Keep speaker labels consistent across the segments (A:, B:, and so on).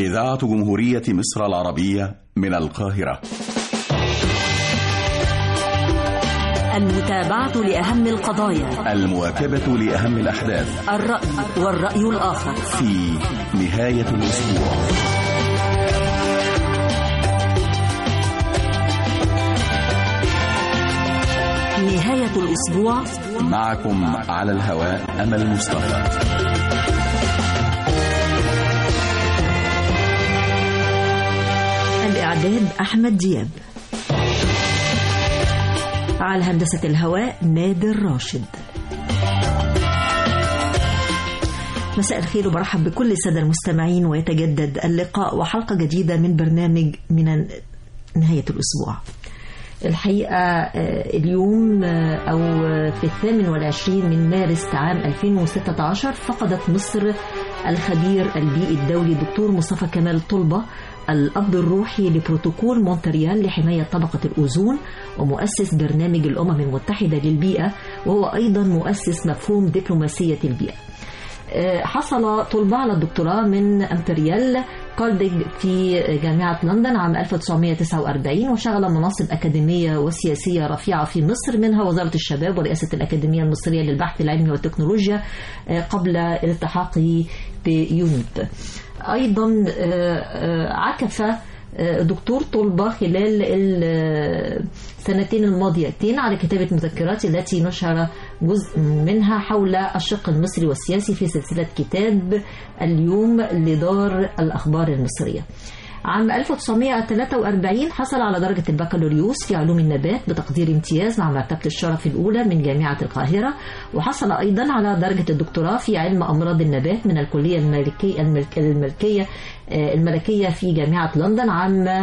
A: إذاعة جمهورية مصر العربية من القاهرة
B: المتابعة لأهم القضايا
A: المواكبة لأهم الأحداث
B: الرأي والرأي الآخر
A: في نهاية الأسبوع
B: نهاية الأسبوع
A: معكم على الهواء أمل مصطفى
B: الإعداد أحمد دياب على هندسة الهواء نادر راشد مساء الخير وبرحب بكل السادة المستمعين ويتجدد اللقاء وحلقة جديدة من برنامج من نهاية الأسبوع الحقيقة آه، اليوم آه، أو في الثامن والعشرين من مارس عام 2016 فقدت مصر الخبير البيئي الدولي دكتور مصطفى كمال طلبة الأب الروحي لبروتوكول مونتريال لحماية طبقة الأوزون ومؤسس برنامج الأمم المتحدة للبيئة وهو أيضا مؤسس مفهوم دبلوماسية البيئة آه، حصل طلبة على الدكتوراه من أمبريال كولديج في جامعة لندن عام 1949 وشغل مناصب أكاديمية وسياسية رفيعة في مصر منها وزارة الشباب ورئاسة الأكاديمية المصرية للبحث العلمي والتكنولوجيا آه، قبل الالتحاقه بيونيب أيضا آه، آه، عكف آه، دكتور طلبة خلال السنتين الماضيتين على كتابة مذكرات التي نشر جزء منها حول الشق المصري والسياسي في سلسلة كتاب اليوم لدار الأخبار المصرية عام 1943 حصل على درجة البكالوريوس في علوم النبات بتقدير امتياز مع مرتبة الشرف الأولى من جامعة القاهرة وحصل أيضا على درجة الدكتوراه في علم أمراض النبات من الكلية الملكية الملك- الملكية آه، الملكية في جامعة لندن عام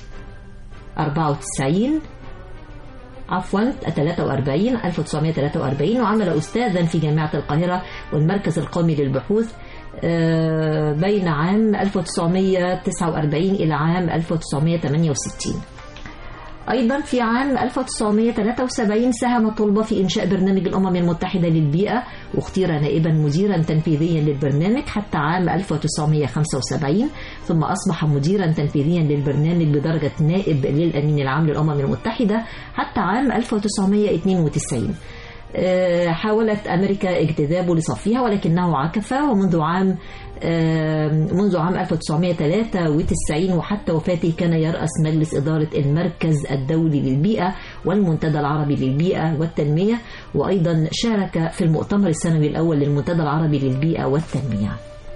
B: 94 عفوا 43 1943 وعمل أستاذا في جامعة القاهرة والمركز القومي للبحوث آه، بين عام 1949 إلى عام 1968 أيضا في عام 1973 ساهم طلبة في إنشاء برنامج الأمم المتحدة للبيئة واختير نائبا مديرا تنفيذيا للبرنامج حتى عام 1975 ثم أصبح مديرا تنفيذيا للبرنامج بدرجة نائب للأمين العام للأمم المتحدة حتى عام 1992 آه، حاولت أمريكا اجتذابه لصفها ولكنه عكف ومنذ عام آه، منذ عام 1993 وحتى وفاته كان يرأس مجلس إدارة المركز الدولي للبيئة والمنتدى العربي للبيئة والتنمية وأيضا شارك في المؤتمر السنوي الأول للمنتدى العربي للبيئة والتنمية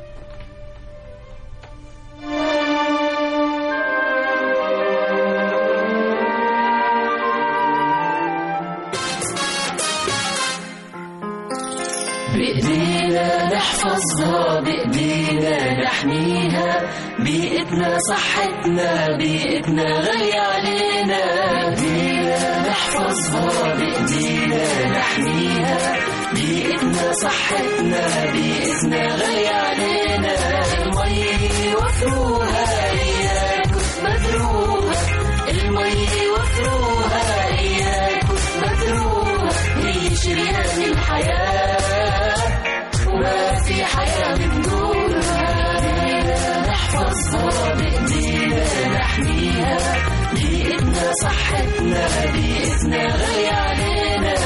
C: بإيدينا نحفظها بإيدينا نحميها بيئتنا صحتنا بيئتنا غالية علينا بإيدينا نحفظها بإيدينا نحميها بيئتنا صحتنا بيئتنا غالية علينا المي وفروها إياكم مدروها المي وفروها إياكم مدروها هي شريان الحياة وما في حياة من دونها بإيدينا نحفظها بإيدينا نحميها بإيدنا صحتنا بإيدنا غالية علينا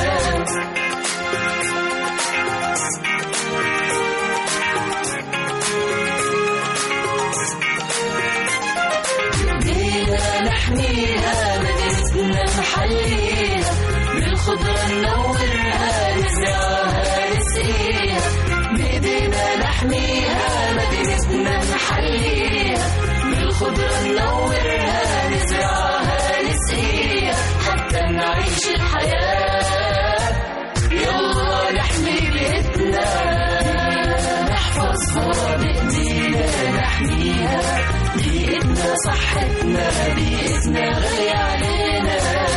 C: بينا نحميها مدينتنا نحليها بالخضرة ننورها نزرعها نسقيها بإيدينا نحميها مدينتنا نحليها بالخضرة ننورها نزرعها نسقيها حتى نعيش الحياة يلا نحمي بيتنا نحفظها بإيدينا نحميها بإيدنا صحتنا بإيدنا غالية علينا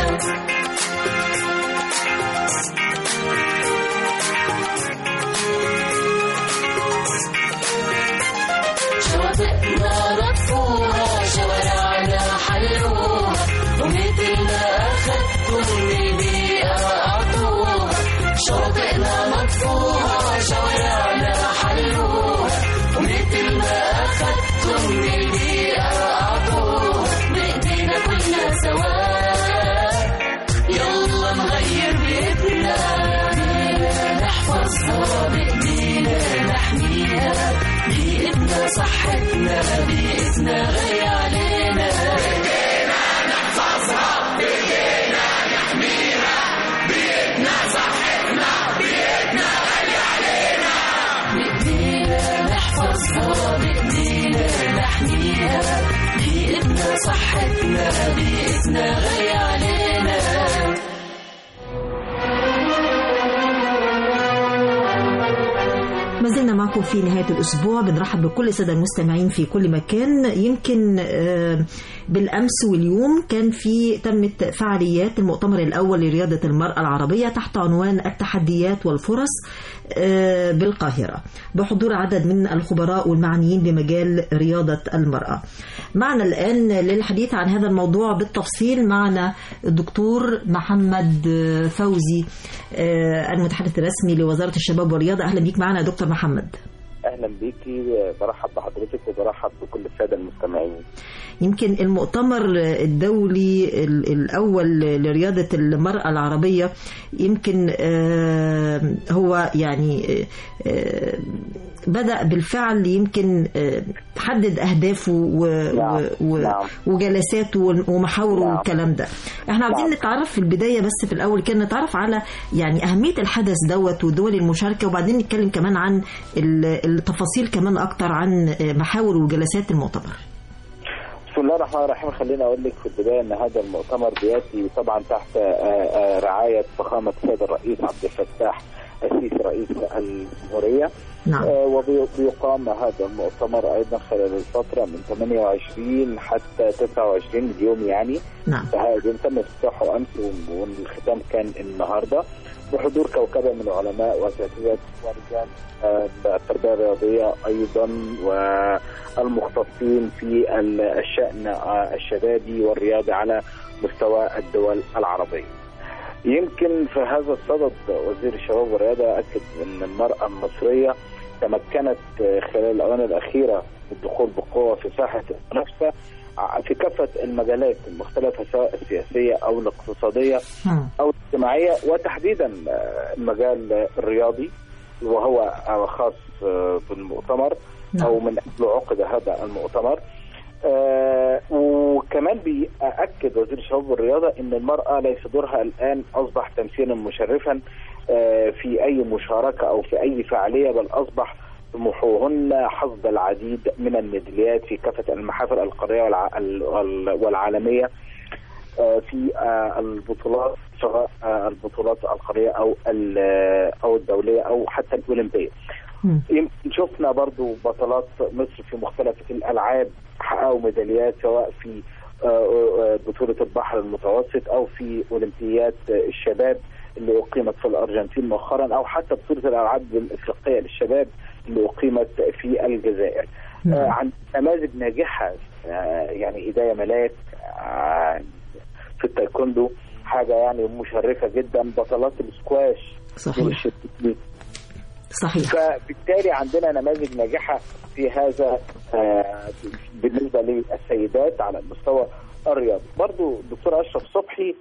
C: شواطئنا نطفوها شوارعنا حلوها ومثل ما أخذتم من البيئة أعطوها شواطئنا نطفوها شوارعنا حلوها ومثل ما أخذتم من البيئة صحتنا بيئتنا غالية علينا
B: ما زلنا معكم في نهاية الأسبوع بنرحب بكل السادة المستمعين في كل مكان يمكن آه، بالأمس واليوم كان في تمت فعاليات المؤتمر الأول لرياضة المرأة العربية تحت عنوان التحديات والفرص آه، بالقاهرة بحضور عدد من الخبراء والمعنيين بمجال رياضة المرأة معنا الآن للحديث عن هذا الموضوع بالتفصيل معنا الدكتور محمد آه، فوزي آه، المتحدث الرسمي لوزارة الشباب والرياضة أهلا بيك معنا يا دكتور محمد
D: اهلا بيكي برحب بحضرتك وبرحب بكل الساده المستمعين
B: يمكن المؤتمر الدولي ال- الأول لرياضة المرأة العربية يمكن آه، هو يعني آه، بدأ بالفعل يمكن آه، حدد أهدافه و-
D: نعم،
B: و- و-
D: نعم.
B: وجلساته ومحاوره
D: نعم.
B: والكلام ده احنا عاوزين
D: نعم.
B: نتعرف في البداية بس في الأول كده نتعرف على يعني أهمية الحدث دوت ودول المشاركة وبعدين نتكلم كمان عن ال- التفاصيل كمان أكتر عن آه، محاور وجلسات المؤتمر
D: بسم الله الرحمن الرحيم خليني اقول لك في البدايه ان هذا المؤتمر بياتي طبعا تحت آه، آه، رعايه فخامه السيد الرئيس عبد الفتاح السيسي رئيس الجمهوريه
B: نعم
D: آه، وبيقام هذا المؤتمر ايضا خلال الفتره من 28 حتى 29 اليوم يعني
B: نعم
D: فهذا تم افتتاحه امس والختام كان النهارده بحضور كوكبه من العلماء واساتذه ورجال آه، التربيه الرياضيه ايضا والمختصين في ال- الشان آه، الشبابي والرياضي على مستوى الدول العربيه. يمكن في هذا الصدد وزير الشباب والرياضه اكد ان المراه المصريه تمكنت آه، خلال الاونه الاخيره بالدخول بقوه في ساحه المنافسه ع- في كافه المجالات المختلفه سواء السياسيه او الاقتصاديه
B: مم.
D: او الاجتماعيه وتحديدا آه، المجال الرياضي وهو آه، خاص آه، بالمؤتمر
B: نعم.
D: او من اجله عقد هذا المؤتمر آه، وكمان بيأكد وزير الشباب والرياضة أن المرأة ليس دورها الآن أصبح تمثيلا مشرفا آه، في أي مشاركة أو في أي فعالية بل أصبح طموحهن حصد العديد من الميداليات في كافة المحافل القارية والع- ال- والعالمية آه، في آه، البطولات سواء آه، البطولات القارية أو ال- أو الدولية أو حتى الأولمبية.
B: مم.
D: يمكن شفنا برضو بطلات مصر في مختلف الالعاب حققوا ميداليات سواء في آه، آه، بطولة البحر المتوسط او في اولمبيات آه، الشباب اللي اقيمت في الارجنتين مؤخرا او حتى بطولة الالعاب الافريقية للشباب اللي اقيمت في الجزائر.
B: نعم.
D: آه، عن نماذج ناجحة آه، يعني هداية ملاك آه، في التايكوندو حاجة يعني مشرفة جدا بطلات السكواش
B: صحيح
D: والشتيت
B: صحيح
D: فبالتالي عندنا نماذج ناجحه في هذا آه، بالنسبه للسيدات على المستوى الرياضي برضو الدكتور اشرف صبحي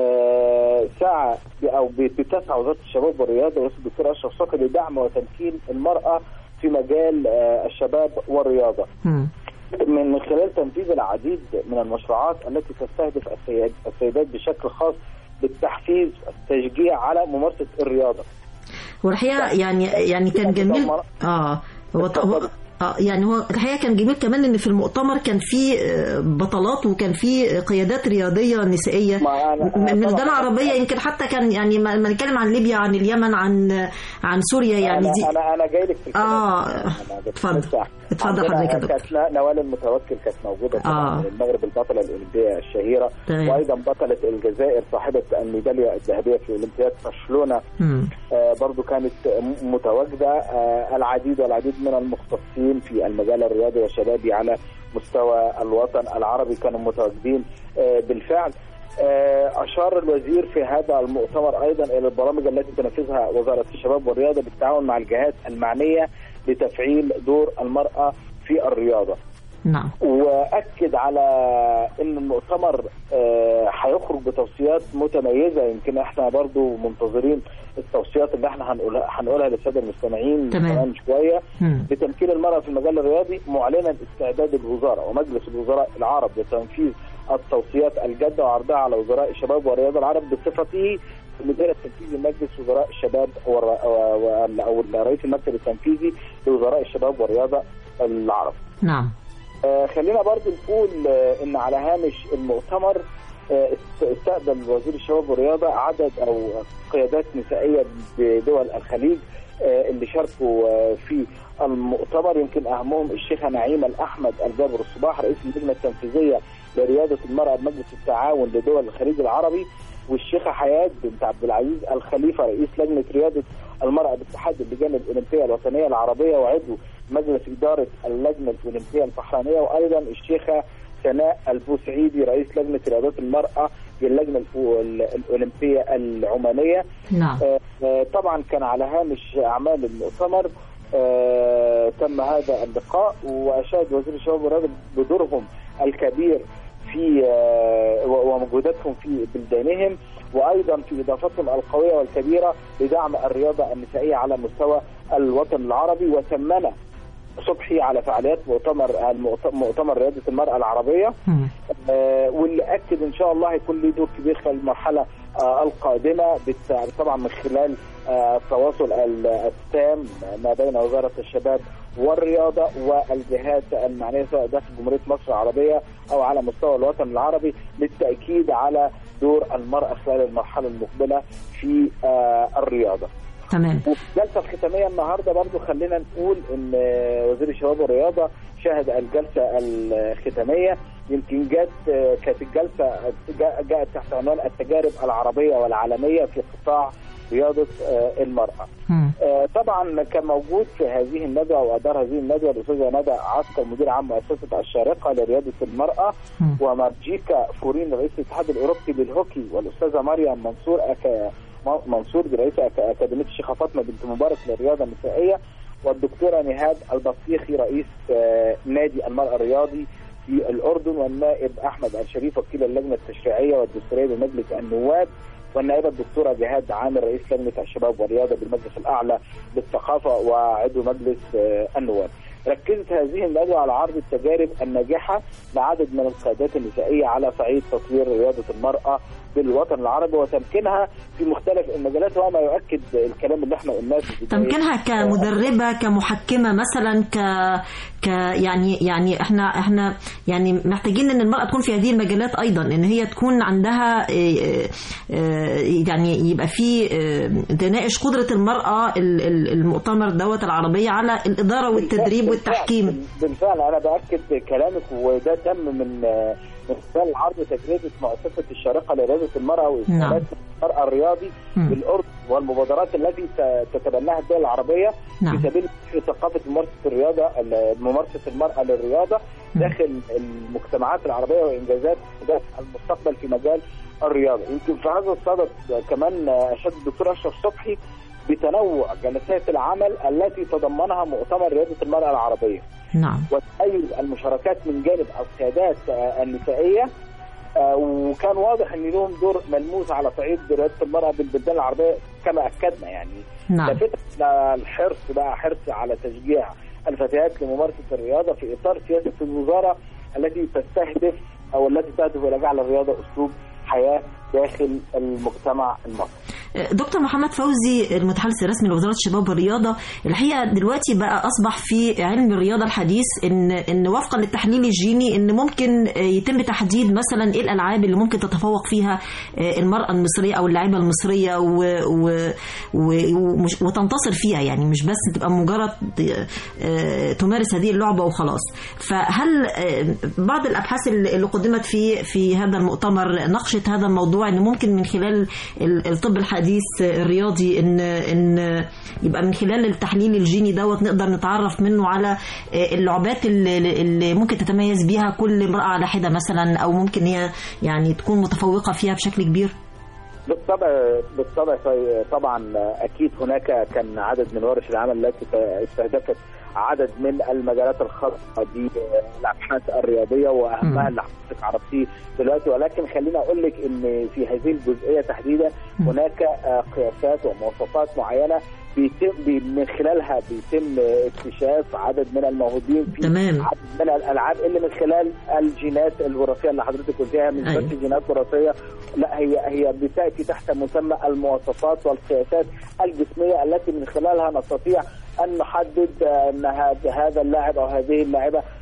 D: آه، سعى ب- او ب- بتسعى وزاره الشباب والرياضه ورئيس الدكتور اشرف صبحي لدعم وتمكين المراه في مجال آه، الشباب والرياضه
B: مم.
D: من خلال تنفيذ العديد من المشروعات التي تستهدف السيد- السيدات بشكل خاص بالتحفيز والتشجيع على ممارسه الرياضه
B: والحقيقه يعني يعني كان جميل اه هو هو اه يعني هو الحقيقه كان جميل كمان ان في المؤتمر كان في آه، بطلات وكان في قيادات رياضيه نسائيه
D: ما أنا-
B: من من
D: طبعاً.
B: الدول العربيه يمكن حتى كان يعني ما ما نتكلم عن ليبيا عن اليمن عن عن سوريا يعني
D: انا
B: دي
D: انا انا جاي لك في الكلام.
B: آه،
D: أنا
B: اتفضل.
D: بتمسح.
B: اتفضل
D: عندنا
B: حضرتك يا دكتور.
D: كانت نوال المتوكل كانت موجوده طبعا
B: آه.
D: من المغرب البطله الاولمبيه الشهيره
B: تمام.
D: وايضا بطله الجزائر صاحبه الميداليه الذهبيه في اولمبياد برشلونه
B: مم.
D: آه، برضو كانت م- متواجدة آه، العديد والعديد من المختصين في المجال الرياضي والشبابي على مستوى الوطن العربي كانوا متواجدين آه، بالفعل آه، أشار الوزير في هذا المؤتمر أيضا إلى البرامج التي تنفذها وزارة الشباب والرياضة بالتعاون مع الجهات المعنية لتفعيل دور المرأة في الرياضة
B: نعم
D: واكد على ان المؤتمر آه، هيخرج بتوصيات متميزه يمكن احنا برضو منتظرين التوصيات اللي احنا هنقولها هنقولها للساده المستمعين
B: تمام.
D: كمان شويه
B: مم.
D: بتمكين المراه في المجال الرياضي معلنا استعداد الوزاره ومجلس الوزراء العرب لتنفيذ التوصيات الجاده وعرضها على وزراء الشباب والرياضه العرب بصفته المدير التنفيذي لمجلس وزراء الشباب والر- و- و- او رئيس المكتب التنفيذي لوزراء الشباب والرياضه العرب.
B: نعم
D: آه، خلينا برضو نقول آه، ان على هامش المؤتمر آه، است- استقبل وزير الشباب والرياضه عدد او قيادات نسائيه بدول الخليج آه، اللي شاركوا آه، في المؤتمر يمكن اهمهم الشيخه نعيمه الاحمد الجابر الصباح رئيس اللجنه التنفيذيه لرياضه المراه بمجلس التعاون لدول الخليج العربي والشيخه حياه بنت عبد العزيز الخليفه رئيس لجنه رياضه المراه باتحاد اللجان الاولمبيه الوطنيه العربيه وعضو مجلس اداره اللجنه الاولمبيه البحرينيه وايضا الشيخه سناء البوسعيدي رئيس لجنه رياضات المراه باللجنه الفو- الاولمبيه العمانيه
B: نعم
D: آه، آه، طبعا كان على هامش اعمال المؤتمر آه، تم هذا اللقاء واشاد وزير الشباب والرياضه بدورهم الكبير في آه، و- ومجهوداتهم في بلدانهم وايضا في اضافتهم القويه والكبيره لدعم الرياضه النسائيه على مستوى الوطن العربي وثمن صبحي على فعاليات مؤتمر المؤت- مؤتمر رياضه المراه العربيه
B: مم.
D: آه، واللي اكد ان شاء الله هيكون له دور كبير خلال المرحله آه، القادمه بالت- طبعا من خلال آه، التواصل ال- التام ما بين وزاره الشباب والرياضه والجهات المعنيه سواء داخل جمهوريه مصر العربيه او على مستوى الوطن العربي للتاكيد على دور المراه خلال المرحله المقبله في آه، الرياضه.
B: تمام
D: وفي الجلسه الختاميه النهارده برضو خلينا نقول ان وزير الشباب والرياضه شهد الجلسه الختاميه يمكن جت كانت الجلسه جاء- جاءت تحت عنوان التجارب العربيه والعالميه في قطاع رياضه آه، المراه.
B: مم.
D: آه، طبعا كان موجود في هذه الندوه وادار هذه الندوه الاستاذه ندى عسكر مدير عام مؤسسه الشارقه لرياضه المراه
B: مم.
D: ومارجيكا فورين رئيس الاتحاد الاوروبي للهوكي والاستاذه مريم منصور أكا منصور دي رئيسه أكا- اكاديميه الشيخه فاطمه بنت مبارك للرياضه النسائيه والدكتوره نهاد البطيخي رئيس آه، نادي المراه الرياضي في الاردن والنائب احمد الشريف وكيل اللجنه التشريعيه والدستوريه بمجلس النواب والنائبه الدكتوره جهاد عامر رئيس لجنه الشباب والرياضه بالمجلس الاعلى للثقافه وعضو مجلس آه، النواب. ركزت هذه الندوه على عرض التجارب الناجحه لعدد من القيادات النسائيه على صعيد تطوير رياضه المراه بالوطن العربي وتمكينها في مختلف المجالات وهو ما يؤكد الكلام اللي احنا قلناه في البداية.
B: تمكينها كمدربه كمحكمه مثلا ك ك يعني يعني احنا احنا يعني محتاجين ان المراه تكون في هذه المجالات ايضا ان هي تكون عندها إيه، إيه، يعني يبقى في إيه، تناقش قدره المراه ال- ال- المؤتمر دوت العربيه على الاداره والتدريب
D: بالفعل-
B: والتحكيم
D: بالفعل انا باكد كلامك وده تم من من خلال عرض تجربه مؤسسه الشارقه لرياضه المراه واستعداد المراه الرياضي
B: مم.
D: بالاردن والمبادرات التي ت- تتبناها الدول العربيه
B: نعم.
D: في سبيل ثقافه ممارسه الرياضه ال- ممارسه المراه للرياضه
B: مم.
D: داخل المجتمعات العربيه وانجازات ده المستقبل في مجال الرياضه يمكن في هذا الصدد كمان اشاد الدكتور اشرف صبحي بتنوع جلسات العمل التي تضمنها مؤتمر رياضه المراه العربيه
B: نعم
D: وتأيد المشاركات من جانب القيادات آه، النسائيه آه، وكان واضح ان لهم دور ملموس على صعيد رياضه المراه بالبلدان العربيه كما اكدنا يعني
B: نعم
D: لفتت الحرص بقى حرص على تشجيع الفتيات لممارسه الرياضه في اطار سياسه الوزاره التي تستهدف او التي تهدف الى جعل الرياضه اسلوب حياه داخل المجتمع المصري.
B: دكتور محمد فوزي المتحدث الرسمي لوزاره الشباب والرياضه الحقيقه دلوقتي بقى اصبح في علم الرياضه الحديث ان ان وفقا للتحليل الجيني ان ممكن يتم تحديد مثلا ايه الالعاب اللي ممكن تتفوق فيها المراه المصريه او اللاعبه المصريه و و و ومش- وتنتصر فيها يعني مش بس تبقى مجرد آه، تمارس هذه اللعبه وخلاص فهل آه، بعض الابحاث اللي اللي قدمت في في هذا المؤتمر ناقشت هذا الموضوع ان ممكن من خلال ال- الطب الحديث الرياضي ان ان يبقى من خلال التحليل الجيني دوت نقدر نتعرف منه على آه، اللعبات اللي, اللي ممكن تتميز بيها كل امراه على حده مثلا او ممكن هي يعني تكون متفوقه فيها بشكل كبير
D: بالطبع بالطبع طبعا اكيد هناك كان عدد من ورش العمل التي استهدفت عدد من المجالات الخاصه بالابحاث الرياضيه واهمها
B: مم.
D: اللي حضرتك عرفتيه دلوقتي ولكن خليني اقول لك ان في هذه الجزئيه تحديدا
B: مم.
D: هناك آه، قياسات ومواصفات معينه بيتم بي- من خلالها بيتم اكتشاف عدد من الموهوبين في
B: تمام.
D: عدد من الالعاب اللي من خلال الجينات الوراثيه اللي حضرتك قلتيها مش
B: أيوة.
D: بس جينات وراثيه لا هي هي بتاتي تحت مسمى المواصفات والقياسات الجسميه التي من خلالها نستطيع ان نحدد آه، ان هذا هذا اللاعب او هذه اللاعبه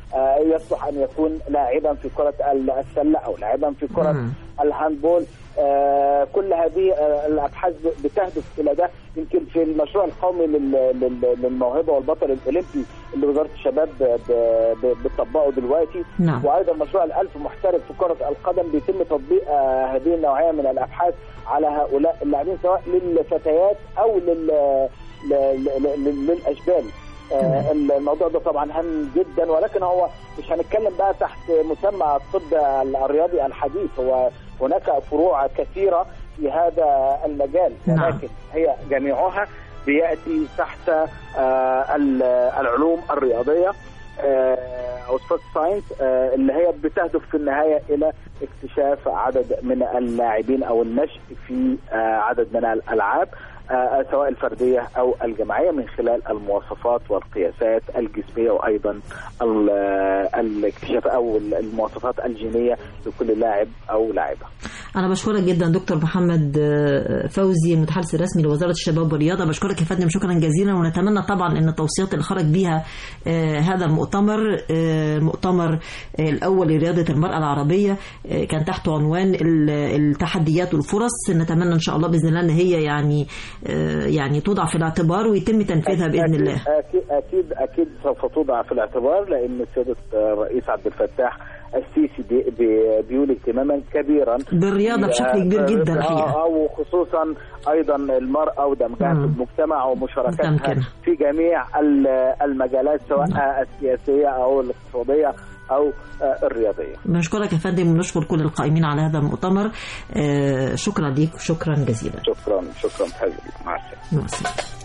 D: آه، يصلح ان يكون لاعبا في كره السله او لاعبا في كره
B: مم.
D: الهاندبول آه، كل هذه آه، الابحاث بتهدف الى ده يمكن في المشروع القومي لل- لل- للموهبه والبطل الاولمبي اللي وزاره الشباب ب- ب- بتطبقه دلوقتي
B: نعم.
D: وايضا مشروع الالف محترف في كره القدم بيتم تطبيق آه، هذه النوعيه من الابحاث على هؤلاء اللاعبين سواء للفتيات او لل ل- ل- ل- للاشبال آه، الموضوع ده طبعا هام جدا ولكن هو مش هنتكلم بقى تحت مسمى الطب الرياضي الحديث هو هناك فروع كثيره في هذا المجال
B: نعم.
D: ولكن هي جميعها بياتي تحت آه، ال- العلوم الرياضيه آه، او سبورت ساينس اللي هي بتهدف في النهايه الى اكتشاف عدد من اللاعبين او النشء في آه، عدد من الالعاب آه، سواء الفرديه او الجماعيه من خلال المواصفات والقياسات الجسميه وايضا ال- آه، الاكتشاف او المواصفات الجينيه لكل لاعب او لاعبه.
B: أنا بشكرك جدا دكتور محمد آه، فوزي المتحدث الرسمي لوزارة الشباب والرياضة بشكرك يا فندم شكرا جزيلا ونتمنى طبعا أن التوصيات اللي خرج بيها آه، هذا المؤتمر آه، المؤتمر آه، الأول لرياضة المرأة العربية آه، كان تحت عنوان ال- التحديات والفرص نتمنى إن شاء الله بإذن الله أن هي يعني آه، يعني توضع في الاعتبار ويتم تنفيذها بإذن
D: أكيد-
B: الله
D: اكيد اكيد اكيد سوف توضع في الاعتبار لان سياده الرئيس عبد الفتاح السيسي بي- بي- بيولي اهتماما كبيرا
B: بالرياضة بشكل كبير جدا الحقيقة
D: آه، وخصوصا ايضا المراه ودمجها في
B: مم.
D: المجتمع ومشاركتها
B: وتمكينها.
D: في جميع ال- المجالات سواء السياسيه او الاقتصاديه او آه، الرياضيه.
B: بنشكرك يا فندم ونشكر كل القائمين على هذا المؤتمر آه، شكرا ليك وشكرا جزيلا
D: شكرا شكرا حبيبي مع السلامه.
B: مع السلامة.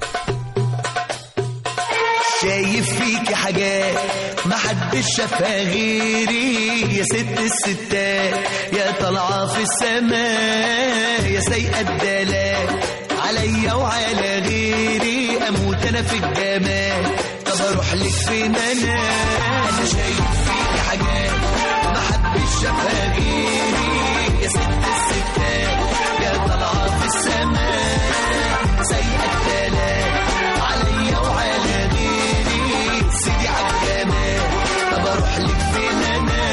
E: شايف فيكي حاجات محدش شافها غيري يا ست الستات يا طالعة في السماء يا سايقة الدلال عليا وعلى غيري اموت انا في الجمال طب اروح لك فين انا انا شايف فيكي حاجات محدش شافها غيري يا ست الستات يا طالعة في السماء سايقة الدلال عليا وعلى غيري سيدي عالجمال طب اروح لك فين انا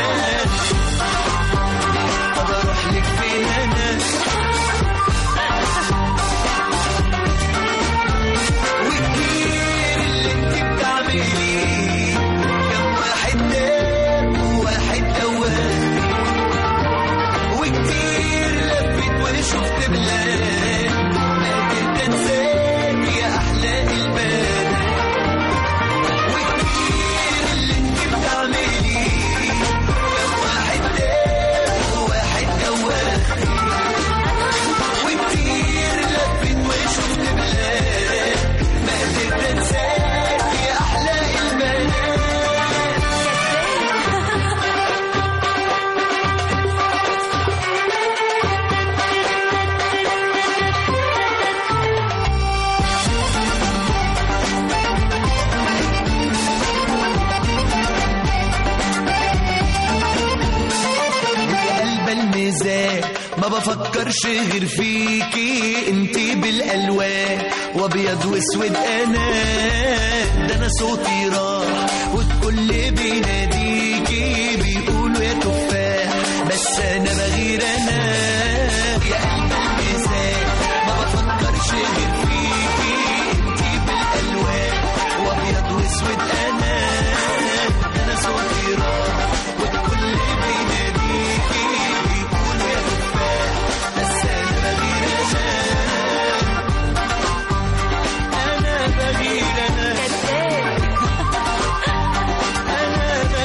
E: طب اروح لك فين انا وكتير اللي انت بتعمليه كم واحد نام وواحد قوام وكتير لفت وشفت بلاد ما قدرت انساك يا احلى البلد وكتير اللي انت بتعمليه كم واحد نام وواحد قوام وكتير لفت وشفت بلاد ما قدرت انساك يا احلى البلد يا قلب الميزان ما بفكرش غير فيكي انتي بالالوان وابيض واسود انا ده انا صوتي راح والكل بيناديكي بيقولوا يا تفاح بس انا بغير انا يا قلب الميزان ما بفكرش غير فيكي انتي بالالوان وابيض واسود انا ده انا صوتي راح والكل بيناديكي بيقولوا يا تفاح بس انا بغير انا انا بغير انا انا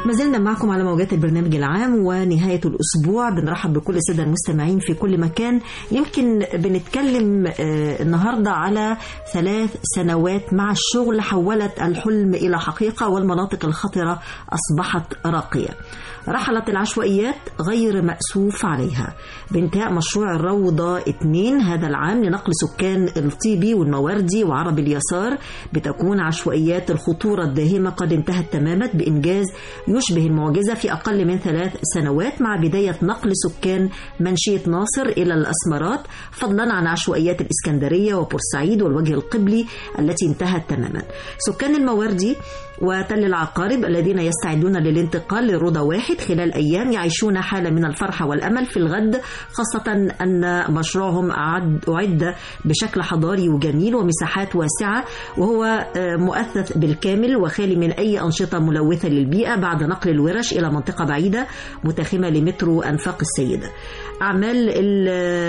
B: ما زلنا معكم على موجات البرنامج العام ونهاية الأسبوع بنرحب بكل السادة المستمعين في كل مكان يمكن بنتكلم آه، النهاردة على ثلاث سنوات مع الشغل حولت الحلم إلى حقيقة والمناطق الخطرة أصبحت راقية رحلت العشوائيات غير مأسوف عليها بانتهاء مشروع الروضة 2 هذا العام لنقل سكان الطيبي والمواردي وعرب اليسار بتكون عشوائيات الخطورة الداهمة قد انتهت تماما بإنجاز يشبه المعجزة في أقل من ثلاث سنوات مع بداية نقل سكان منشية ناصر إلى الأسمرات فضلا عن عشوائيات الإسكندرية وبورسعيد والوجه القبلي التي انتهت تماما سكان المواردي وتل العقارب الذين يستعدون للانتقال لرضا واحد خلال أيام يعيشون حالة من الفرحة والأمل في الغد خاصة أن مشروعهم أعد, أعد بشكل حضاري وجميل ومساحات واسعة وهو آه، مؤثث بالكامل وخالي من أي أنشطة ملوثة للبيئة بعد نقل الورش إلى منطقة بعيدة متاخمة لمترو أنفاق السيدة أعمال ال-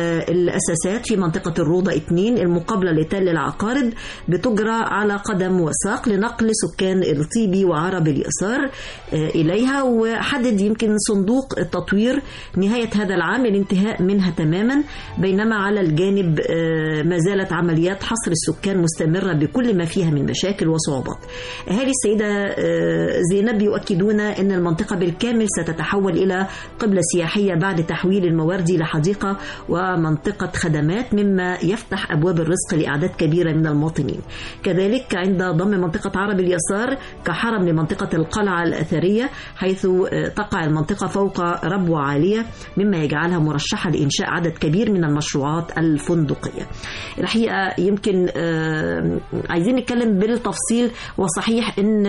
B: الأساسات في منطقة الروضة 2 المقابلة لتل العقارب بتجرى على قدم وساق لنقل سكان الطيبي وعرب اليسار آه، إليها وحدد يمكن صندوق التطوير نهاية هذا العام الانتهاء منها تماما بينما على الجانب آه، ما زالت عمليات حصر السكان مستمرة بكل ما فيها من مشاكل وصعوبات أهالي السيدة آه، زينب يؤكدون أن المنطقة بالكامل ستتحول إلى قبلة سياحية بعد تحويل المواردي لحديقة ومنطقة خدمات مما يفتح أبواب الرزق لأعداد كبيرة من المواطنين كذلك عند ضم منطقة عرب اليسار كحرم لمنطقة القلعة الأثرية حيث آه، تقع المنطقة فوق ربوة عالية مما يجعلها مرشحة لإنشاء عدد كبير من المشروعات الفندقية الحقيقة يمكن آه، عايزين نتكلم بالتفصيل وصحيح ان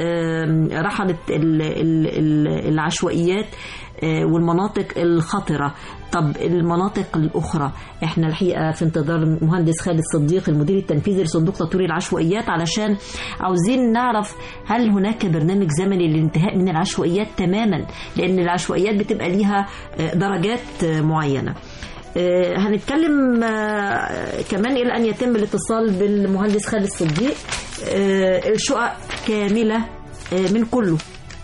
B: آه، رحلت ال- ال- ال- العشوائيات آه، والمناطق الخطرة طب المناطق الأخرى احنا الحقيقة في انتظار المهندس خالد صديق المدير التنفيذي لصندوق تطوير العشوائيات علشان عاوزين نعرف هل هناك برنامج زمني للانتهاء من العشوائيات تماما لأن العشوائيات بتبقى ليها آه، درجات آه، معينة آه، هنتكلم آه، كمان إلى أن يتم الاتصال بالمهندس خالد صديق آه، الشقق كاملة آه، من كله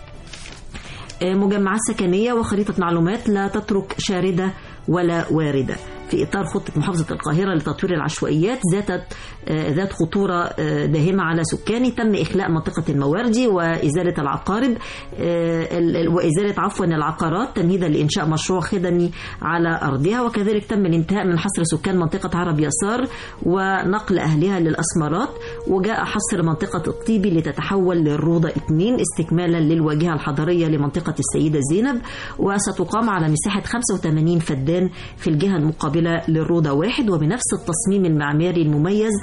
B: آه، مجمعات سكنية وخريطة معلومات لا تترك شاردة ولا واردة في إطار خطة محافظة القاهرة لتطوير العشوائيات ذات آه، ذات خطورة آه، داهمة على سكان تم إخلاء منطقة المواردي وإزالة العقارب آه، ال- ال- وإزالة عفوا العقارات تمهيدا لإنشاء مشروع خدمي على أرضها وكذلك تم الانتهاء من حصر سكان منطقة عرب يسار ونقل أهلها للأسمرات وجاء حصر منطقة الطيبي لتتحول للروضة 2 استكمالا للواجهة الحضرية لمنطقة السيدة زينب وستقام على مساحة 85 فدان في الجهة المقابلة للروضة واحد وبنفس التصميم المعماري المميز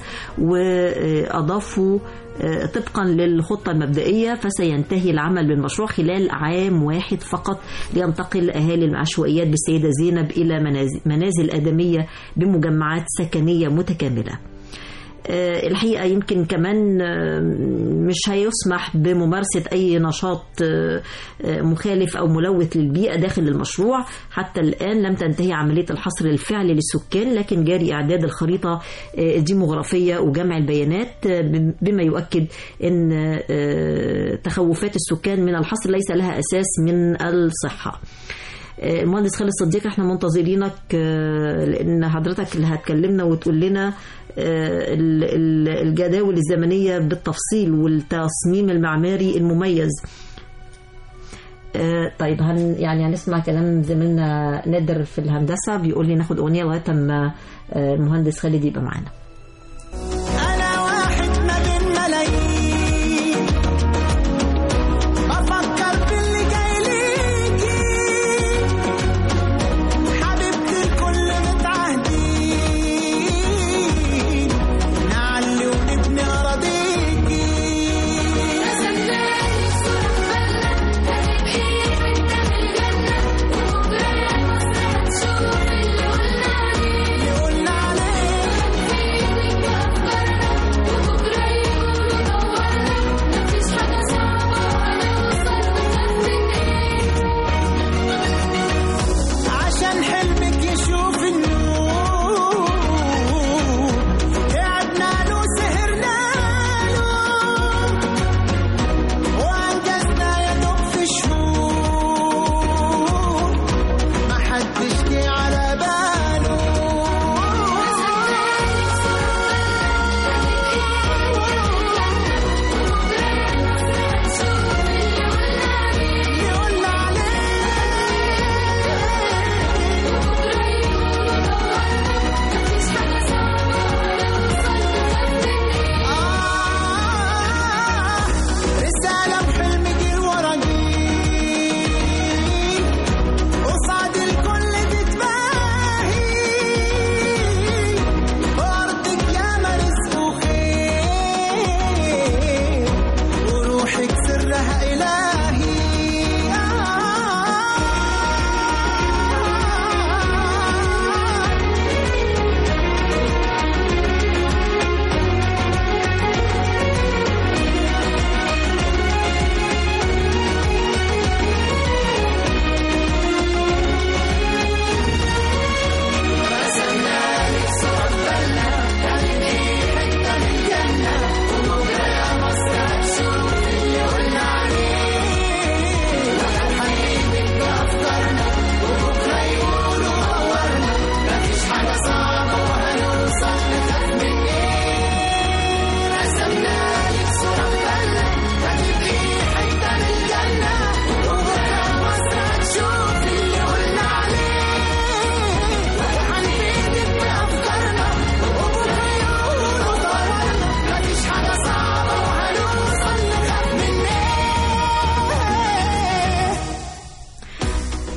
B: وأضافوا آه، طبقا للخطة المبدئية فسينتهي العمل بالمشروع خلال عام واحد فقط لينتقل أهالي العشوائيات بالسيدة زينب إلى منازل, منازل آدمية بمجمعات سكنية متكاملة آه، الحقيقة يمكن كمان آه، مش هيسمح بممارسة أي نشاط آه، آه، مخالف أو ملوث للبيئة داخل المشروع حتى الآن لم تنتهي عملية الحصر الفعلي للسكان لكن جاري إعداد الخريطة آه، الديموغرافية وجمع البيانات آه، بم- بما يؤكد أن آه، تخوفات السكان من الحصر ليس لها أساس من الصحة آه، المهندس خالد صديق احنا منتظرينك آه، لان حضرتك اللي هتكلمنا وتقول لنا آه، ال- ال- الجداول الزمنيه بالتفصيل والتصميم المعماري المميز آه، طيب هن يعني هنسمع كلام زميلنا نادر في الهندسه بيقول لي ناخد اغنيه لغايه اما آه، المهندس خالد يبقى معانا
E: أنا واحد ما بين ملايين بفكر في اللي جاي ليكي حبيبتي الكل متعهدين نعلي ونبني أراضيكي اللي قلنا عليه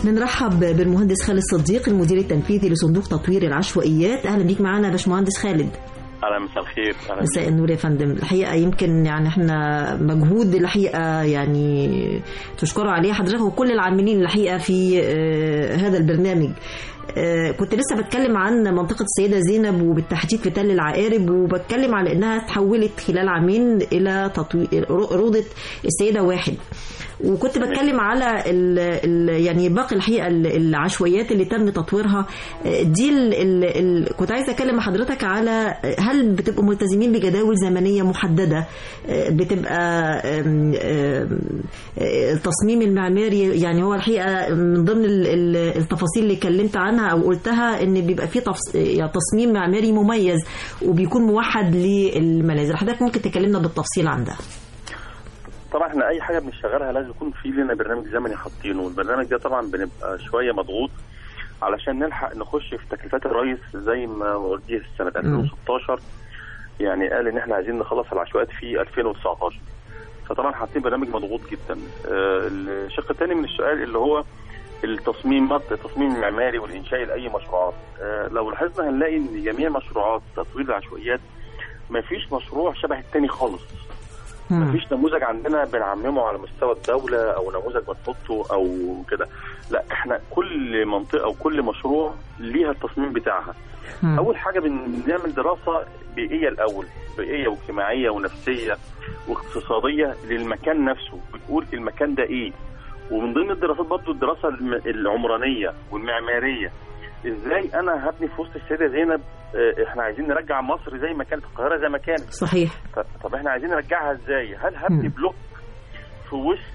B: بنرحب بالمهندس خالد صديق المدير التنفيذي لصندوق تطوير العشوائيات اهلا بيك معانا يا باشمهندس خالد
F: اهلا مساء الخير اهلا
B: مساء النور يا فندم الحقيقه يمكن يعني احنا مجهود الحقيقه يعني تشكروا عليه حضرتك وكل العاملين الحقيقه في آه، هذا البرنامج آه، كنت لسه بتكلم عن منطقة السيدة زينب وبالتحديد في تل العقارب وبتكلم على انها تحولت خلال عامين الى تطوير روضة السيدة واحد وكنت بتكلم على ال ال يعني باقي الحقيقه ال- العشوائيات اللي تم تطويرها آه، دي ال ال ال كنت عايزه اكلم حضرتك على هل بتبقوا ملتزمين بجداول زمنيه محدده آه، بتبقى آم، آم، آه، التصميم المعماري يعني هو الحقيقه من ضمن ال- ال- التفاصيل اللي اتكلمت عنها او قلتها ان بيبقى في تفص... يعني تصميم معماري مميز وبيكون موحد للمنازل حضرتك ممكن تكلمنا بالتفصيل عن ده
F: طبعا احنا اي حاجه بنشتغلها لازم يكون في لنا برنامج زمني حاطينه والبرنامج ده طبعا بنبقى شويه مضغوط علشان نلحق نخش في تكليفات الرئيس زي ما وجه سنه 2016 يعني قال ان احنا عايزين نخلص العشوائيات في 2019 فطبعا حاطين برنامج مضغوط جدا آه، الشق الثاني من السؤال اللي هو التصميمات التصميم المعماري والانشائي لاي مشروعات آه، لو لاحظنا هنلاقي ان جميع مشروعات تطوير العشوائيات ما فيش مشروع شبه التاني خالص
B: مم.
F: مفيش نموذج عندنا بنعممه على مستوى الدولة أو نموذج بنحطه أو كده لا احنا كل منطقة وكل مشروع ليها التصميم بتاعها
B: مم.
F: أول حاجة بنعمل دراسة بيئية الأول بيئية واجتماعية ونفسية واقتصادية للمكان نفسه بتقول المكان ده إيه ومن ضمن الدراسات برضو الدراسة الم- العمرانية والمعمارية ازاي انا هبني في وسط السيده زينب اه، احنا عايزين نرجع مصر زي ما كانت القاهره زي ما كانت
B: صحيح
F: طب طب احنا عايزين نرجعها ازاي؟ هل هبني
B: مم.
F: بلوك في وسط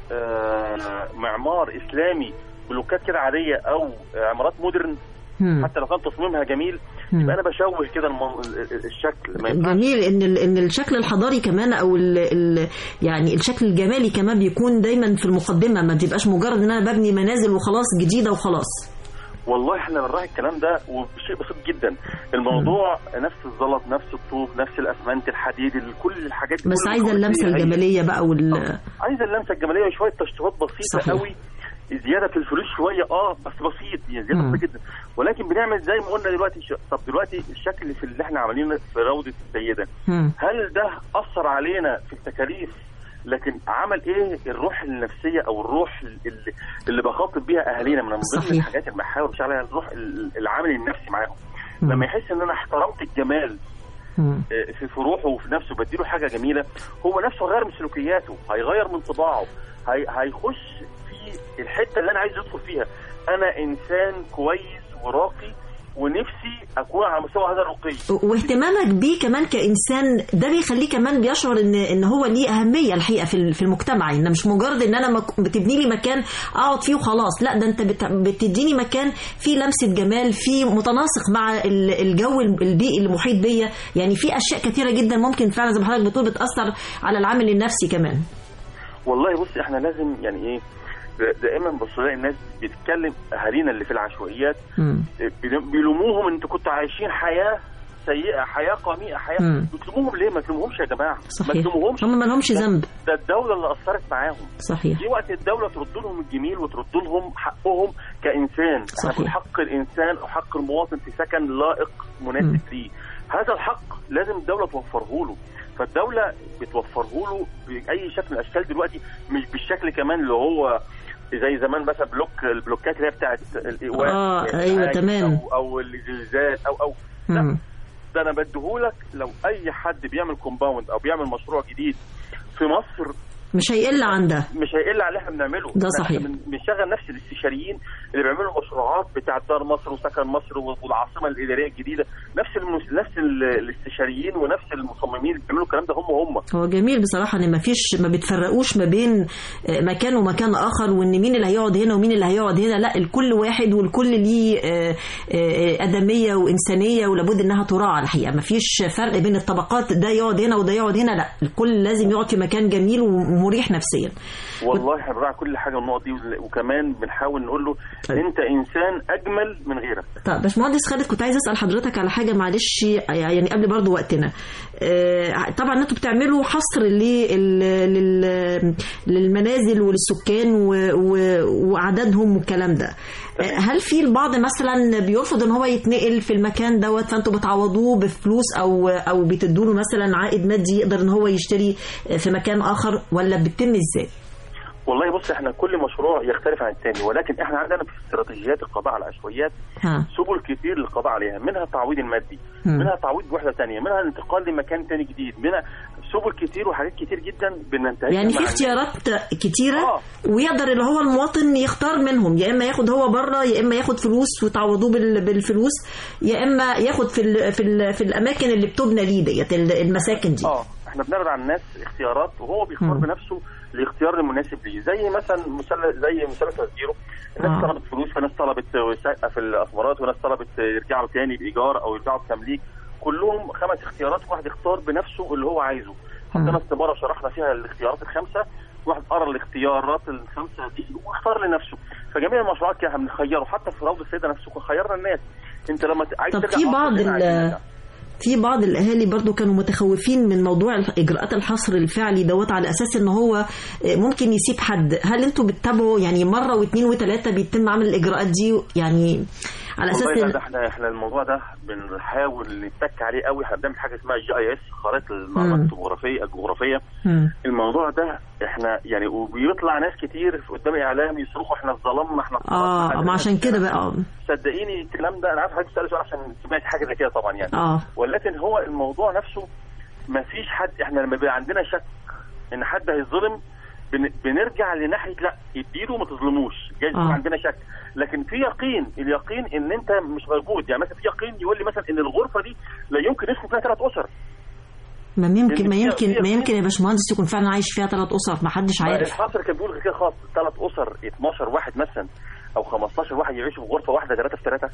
F: آه معمار اسلامي بلوكات كده عاديه او عمارات مودرن
B: مم.
F: حتى لو كان تصميمها جميل
B: مم.
F: يبقى انا بشوه كده المن... ال- ال- الشكل ما ينفعش
B: جميل ان ال- ان الشكل الحضاري كمان او ال ال يعني الشكل الجمالي كمان بيكون دايما في المقدمه ما بيبقاش مجرد ان انا ببني منازل وخلاص جديده وخلاص
F: والله احنا بنراعي الكلام ده وبشيء بسيط جدا الموضوع نفس الزلط نفس الطوب نفس الاسمنت الحديد ال- كل الحاجات دي
B: بس
F: كل
B: عايزه اللمسه
F: الكواليتي هي-
B: الجماليه بقى وال
F: عايزه اللمسه الجماليه وشويه تشطيبات بسيطه
B: صحيح.
F: قوي زياده في الفلوس شويه اه بس بسيط يعني زياده
B: مم.
F: بسيط جدا ولكن بنعمل زي ما قلنا دلوقتي ش... طب دلوقتي الشكل في اللي احنا عاملينه في روضه السيده
B: مم.
F: هل ده اثر علينا في التكاليف لكن عمل ايه الروح النفسيه او الروح اللي, اللي بخاطب بيها اهالينا من ضمن
B: صحيح.
F: الحاجات اللي بحاول اشتغل عليها الروح ال- العامل النفسي معاهم
B: مم.
F: لما يحس ان انا احترمت الجمال
B: مم.
F: في في روحه وفي نفسه بديله حاجه جميله هو نفسه غير من سلوكياته هيغير من طباعه هي هيخش في الحته اللي انا عايز يدخل فيها انا انسان كويس وراقي ونفسي اكون على مستوى هذا الرقي
B: واهتمامك بيه كمان كانسان ده بيخليه كمان بيشعر ان ان هو ليه اهميه الحقيقه في ال- في المجتمع ان مش مجرد ان انا مك- بتبني لي مكان اقعد فيه وخلاص لا ده انت بت- بتديني مكان فيه لمسه جمال فيه متناسق مع ال- الجو البيئي المحيط بيا يعني في اشياء كثيره جدا ممكن فعلا زي ما حضرتك بتقول بتاثر على العامل النفسي كمان
F: والله بص احنا لازم يعني ايه دائما بص الاقي الناس بتتكلم اهالينا اللي في العشوائيات
B: مم.
F: بي- بيلوموهم ان انتوا كنتوا عايشين حياه سيئه حياه قميئه حياه
B: مم.
F: بتلوموهم ليه ما تلوموهمش يا جماعه ما
B: صحيح
F: تلوموهمش
B: هم ما لهمش ذنب
F: ده الدوله اللي اثرت معاهم
B: صحيح
F: في وقت الدوله ترد لهم الجميل وترد لهم حقهم كانسان
B: صحيح.
F: احنا حق الانسان وحق المواطن في سكن لائق مناسب ليه هذا الحق لازم الدوله توفره له فالدوله بتوفره له باي شكل من الاشكال دلوقتي مش بالشكل كمان اللي هو زي زمان مثلا بلوك البلوكات اللي هي بتاعت الايواء
B: آه،
F: يعني
B: أيوة،
F: عادي
B: تمام.
F: او او الزلزال او او لا
B: مم.
F: ده انا بديهولك لو اي حد بيعمل كومباوند او بيعمل مشروع جديد في مصر
B: مش هيقل عن ده
F: مش هيقل على اللي احنا بنعمله
B: ده
F: إحنا
B: صحيح.
F: بن- بنشغل نفس الاستشاريين اللي بيعملوا مشروعات بتاعه دار مصر وسكن مصر والعاصمه الاداريه الجديده نفس المس... نفس ال- الاستشاريين ونفس المصممين اللي بيعملوا الكلام ده هم هم
B: هو جميل بصراحة ان ما فيش ما بتفرقوش ما بين آه، مكان ومكان اخر وان مين اللي هيقعد هنا ومين اللي هيقعد هنا لا الكل واحد والكل ليه آه، آه، ادمية وانسانية ولابد انها تراعى الحقيقة ما فيش فرق بين الطبقات ده يقعد هنا وده يقعد هنا لا الكل لازم يقعد في مكان جميل ومريح نفسيا
F: والله احنا بنراعي كل حاجه من النقط دي وكمان بنحاول نقول له انت انسان اجمل من غيرك
B: طب باشمهندس خالد كنت عايز اسال حضرتك على حاجه معلش يعني قبل برضو وقتنا آه، طبعا انتوا بتعملوا حصر لل- لل- للمنازل وللسكان و- و- وعددهم والكلام ده آه، هل في البعض مثلا بيرفض ان هو يتنقل في المكان دوت فانتوا بتعوضوه بفلوس او او بتدوا له مثلا عائد مادي يقدر ان هو يشتري في مكان اخر ولا بتتم ازاي؟
F: والله بص احنا كل مشروع يختلف عن الثاني ولكن احنا عندنا في استراتيجيات القضاء على العشوائيات
B: ها
F: سبل كتير للقضاء عليها منها التعويض المادي
B: مم.
F: منها تعويض بوحده ثانيه منها الانتقال لمكان ثاني جديد منها سبل كتير وحاجات كتير جدا بننتهي
B: يعني في اختيارات كتيرة
F: آه.
B: ويقدر اللي هو المواطن يختار منهم يا اما ياخد هو بره يا اما ياخد فلوس وتعوضوه بال- بالفلوس يا اما ياخد في ال في ال في الاماكن اللي بتبنى ليه ديت ال- المساكن دي
F: اه احنا بنعرض على الناس اختيارات وهو بيختار
B: مم.
F: بنفسه الاختيار المناسب ليه زي مثلا مثلث زي مثلث الزيرو الناس
B: آه.
F: طلبت فلوس فناس طلبت شقه في الاسمرات وناس طلبت يرجعوا تاني بايجار او يرجعوا بتمليك كلهم خمس اختيارات واحد يختار بنفسه اللي هو عايزه حطينا استماره وشرحنا فيها الاختيارات الخمسه واحد قرا الاختيارات الخمسه دي واختار لنفسه فجميع المشروعات كده بنخيره حتى في روضه السيده نفسه خيرنا الناس انت لما ت- عايز
B: طب
F: ترجع
B: في
F: مصر
B: بعض
F: هنا
B: ال-
F: عايزين نرجع.
B: في بعض الاهالي برضو كانوا متخوفين من موضوع اجراءات الحصر الفعلي دوت على اساس ان هو ممكن يسيب حد هل انتوا بتتابعوا يعني مره واثنين وثلاثه بيتم عمل الاجراءات دي يعني على اساس
F: والله لا
B: إن-
F: ده احنا احنا الموضوع ده بنحاول نتك عليه قوي احنا بنعمل حاجه اسمها جي اي اس خرائط المعلومات
B: مم.
F: الجغرافيه الجغرافيه
B: مم.
F: الموضوع ده احنا يعني وبيطلع ناس كتير في قدام الاعلام يصرخوا احنا اتظلمنا احنا
B: اه
F: اتظلمنا.
B: ما عشان كده بقى آه.
F: صدقيني الكلام ده انا عارف حضرتك بتسالي سؤال عشان سمعت حاجه زي كده طبعا يعني
B: اه
F: ولكن هو الموضوع نفسه ما فيش حد احنا لما بيبقى عندنا شك ان حد هيظلم بن... بنرجع لناحيه لا اديله ما تظلموش جايز يكون
B: آه.
F: عندنا شك لكن في يقين اليقين ان انت مش موجود يعني مثلا في يقين يقول لي مثلا ان الغرفه دي لا يمكن يسكن فيها ثلاث اسر
B: ما يمكن ما
F: في-
B: يمكن
F: في-
B: ما يمكن يا باشمهندس يكون فعلا عايش فيها ثلاث اسر ما حدش عارف
F: الحصر كان بيقول كده خاص ثلاث اسر 12 واحد مثلا او 15 واحد يعيشوا في غرفه واحده ثلاثه في ثلاثه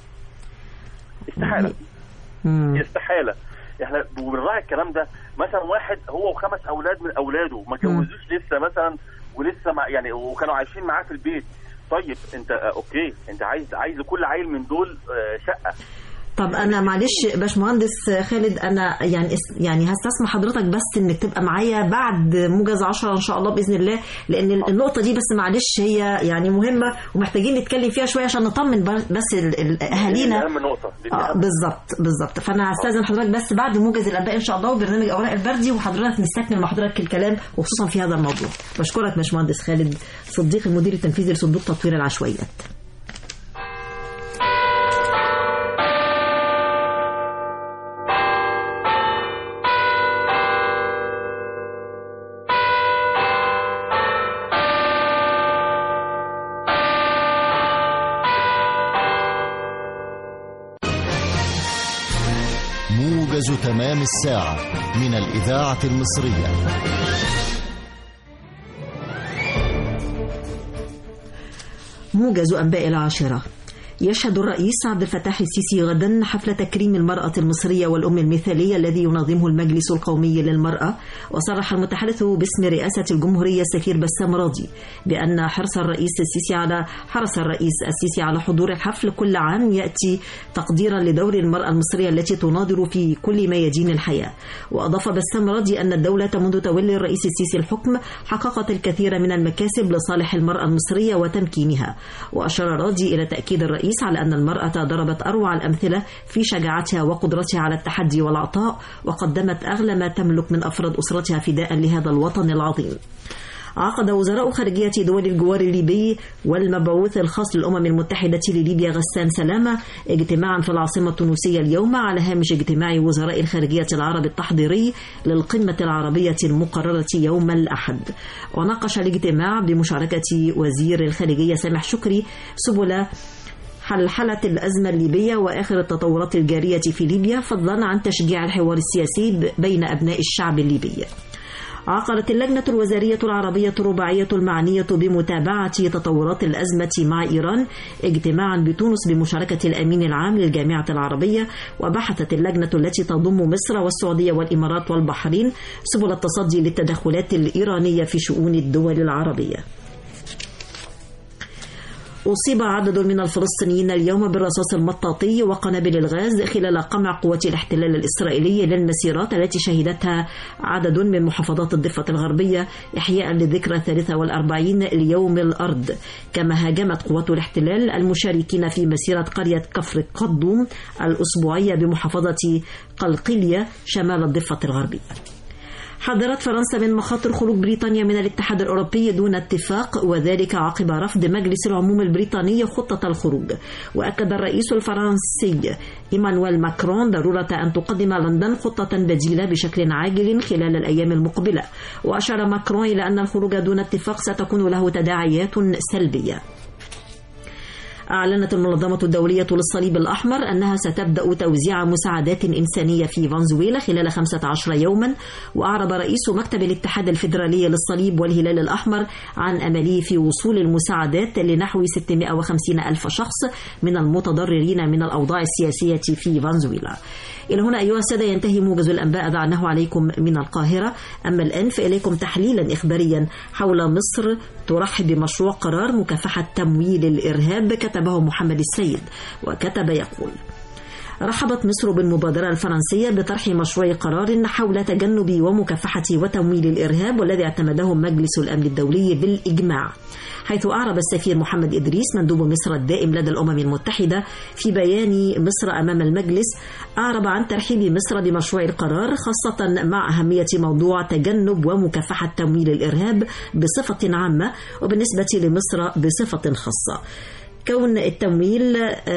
F: استحاله
B: مم.
F: استحاله احنا وبنراعي الكلام ده مثلا واحد هو وخمس اولاد من اولاده ما جوزوش لسه مثلا ولسه مع يعني وكانوا عايشين معاه في البيت طيب انت آه، اوكي انت عايز عايز لكل عيل من دول آه، شقه
B: طب انا معلش باشمهندس خالد انا يعني اس- يعني هستسمح حضرتك بس انك تبقى معايا بعد موجز 10 ان شاء الله باذن الله لان النقطه دي بس معلش هي يعني مهمه ومحتاجين نتكلم فيها شويه عشان نطمن بر- بس ال- ال-
F: دي
B: اهالينا
F: اهم نقطه دي
B: اه
F: أهم.
B: بالظبط بالظبط فانا هستاذن حضرتك بس بعد موجز الانباء ان شاء الله وبرنامج اوراق البردي وحضرتك نستكمل مع حضرتك الكلام وخصوصا في هذا الموضوع بشكرك باشمهندس خالد صديق المدير التنفيذي لصندوق تطوير العشوائيات
G: موجز تمام الساعة من الإذاعة المصرية
B: موجز أنباء العاشرة يشهد الرئيس عبد الفتاح السيسي غدا حفل تكريم المرأة المصرية والأم المثالية الذي ينظمه المجلس القومي للمرأة وصرح المتحدث باسم رئاسة الجمهورية السفير بسام راضي بأن حرص الرئيس السيسي على حرص الرئيس السيسي على حضور الحفل كل عام يأتي تقديرا لدور المرأة المصرية التي تناظر في كل ميادين الحياة وأضاف بسام راضي أن الدولة منذ تولي الرئيس السيسي الحكم حققت الكثير من المكاسب لصالح المرأة المصرية وتمكينها وأشار راضي إلى تأكيد الرئيس على أن المرأة ضربت أروع الأمثلة في شجاعتها وقدرتها على التحدي والعطاء وقدمت أغلى ما تملك من أفراد أسرتها فداء لهذا الوطن العظيم عقد وزراء خارجية دول الجوار الليبي والمبعوث الخاص للأمم المتحدة لليبيا غسان سلامة اجتماعا في العاصمة التونسية اليوم على هامش اجتماع وزراء الخارجية العرب التحضيري للقمة العربية المقررة يوم الأحد وناقش الاجتماع بمشاركة وزير الخارجية سامح شكري سبل حلحلة الأزمة الليبية وآخر التطورات الجارية في ليبيا فضلا عن تشجيع الحوار السياسي بين أبناء الشعب الليبي عقدت اللجنة الوزارية العربية الرباعية المعنية بمتابعة تطورات الأزمة مع إيران اجتماعا بتونس بمشاركة الأمين العام للجامعة العربية وبحثت اللجنة التي تضم مصر والسعودية والإمارات والبحرين سبل التصدي للتدخلات الإيرانية في شؤون الدول العربية أصيب عدد من الفلسطينيين اليوم بالرصاص المطاطي وقنابل الغاز خلال قمع قوات الاحتلال الإسرائيلي للمسيرات التي شهدتها عدد من محافظات الضفة الغربية إحياء للذكرى الثالثة والأربعين ليوم الأرض كما هاجمت قوات الاحتلال المشاركين في مسيرة قرية كفر قدوم الأسبوعية بمحافظة قلقيلية شمال الضفة الغربية حذرت فرنسا من مخاطر خروج بريطانيا من الاتحاد الأوروبي دون اتفاق وذلك عقب رفض مجلس العموم البريطاني خطة الخروج وأكد الرئيس الفرنسي إيمانويل ماكرون ضرورة أن تقدم لندن خطة بديلة بشكل عاجل خلال الأيام المقبلة وأشار ماكرون إلى أن الخروج دون اتفاق ستكون له تداعيات سلبية أعلنت المنظمة الدولية للصليب الأحمر أنها ستبدأ توزيع مساعدات إنسانية في فنزويلا خلال 15 يوما وأعرب رئيس مكتب الاتحاد الفيدرالي للصليب والهلال الأحمر عن أمله في وصول المساعدات لنحو 650 ألف شخص من المتضررين من الأوضاع السياسية في فنزويلا إلى هنا أيها السادة ينتهي موجز الأنباء دعناه عليكم من القاهرة أما الآن فإليكم تحليلا إخباريا حول مصر ترحب بمشروع قرار مكافحة تمويل الإرهاب كتبه محمد السيد وكتب يقول رحبت مصر بالمبادرة الفرنسية بطرح مشروع قرار حول تجنب ومكافحة وتمويل الإرهاب والذي اعتمده مجلس الأمن الدولي بالإجماع حيث أعرب السفير محمد إدريس مندوب مصر الدائم لدى الأمم المتحدة في بيان مصر أمام المجلس أعرب عن ترحيب مصر بمشروع القرار خاصة مع أهمية موضوع تجنب ومكافحة تمويل الإرهاب بصفة عامة وبالنسبة لمصر بصفة خاصة كون التمويل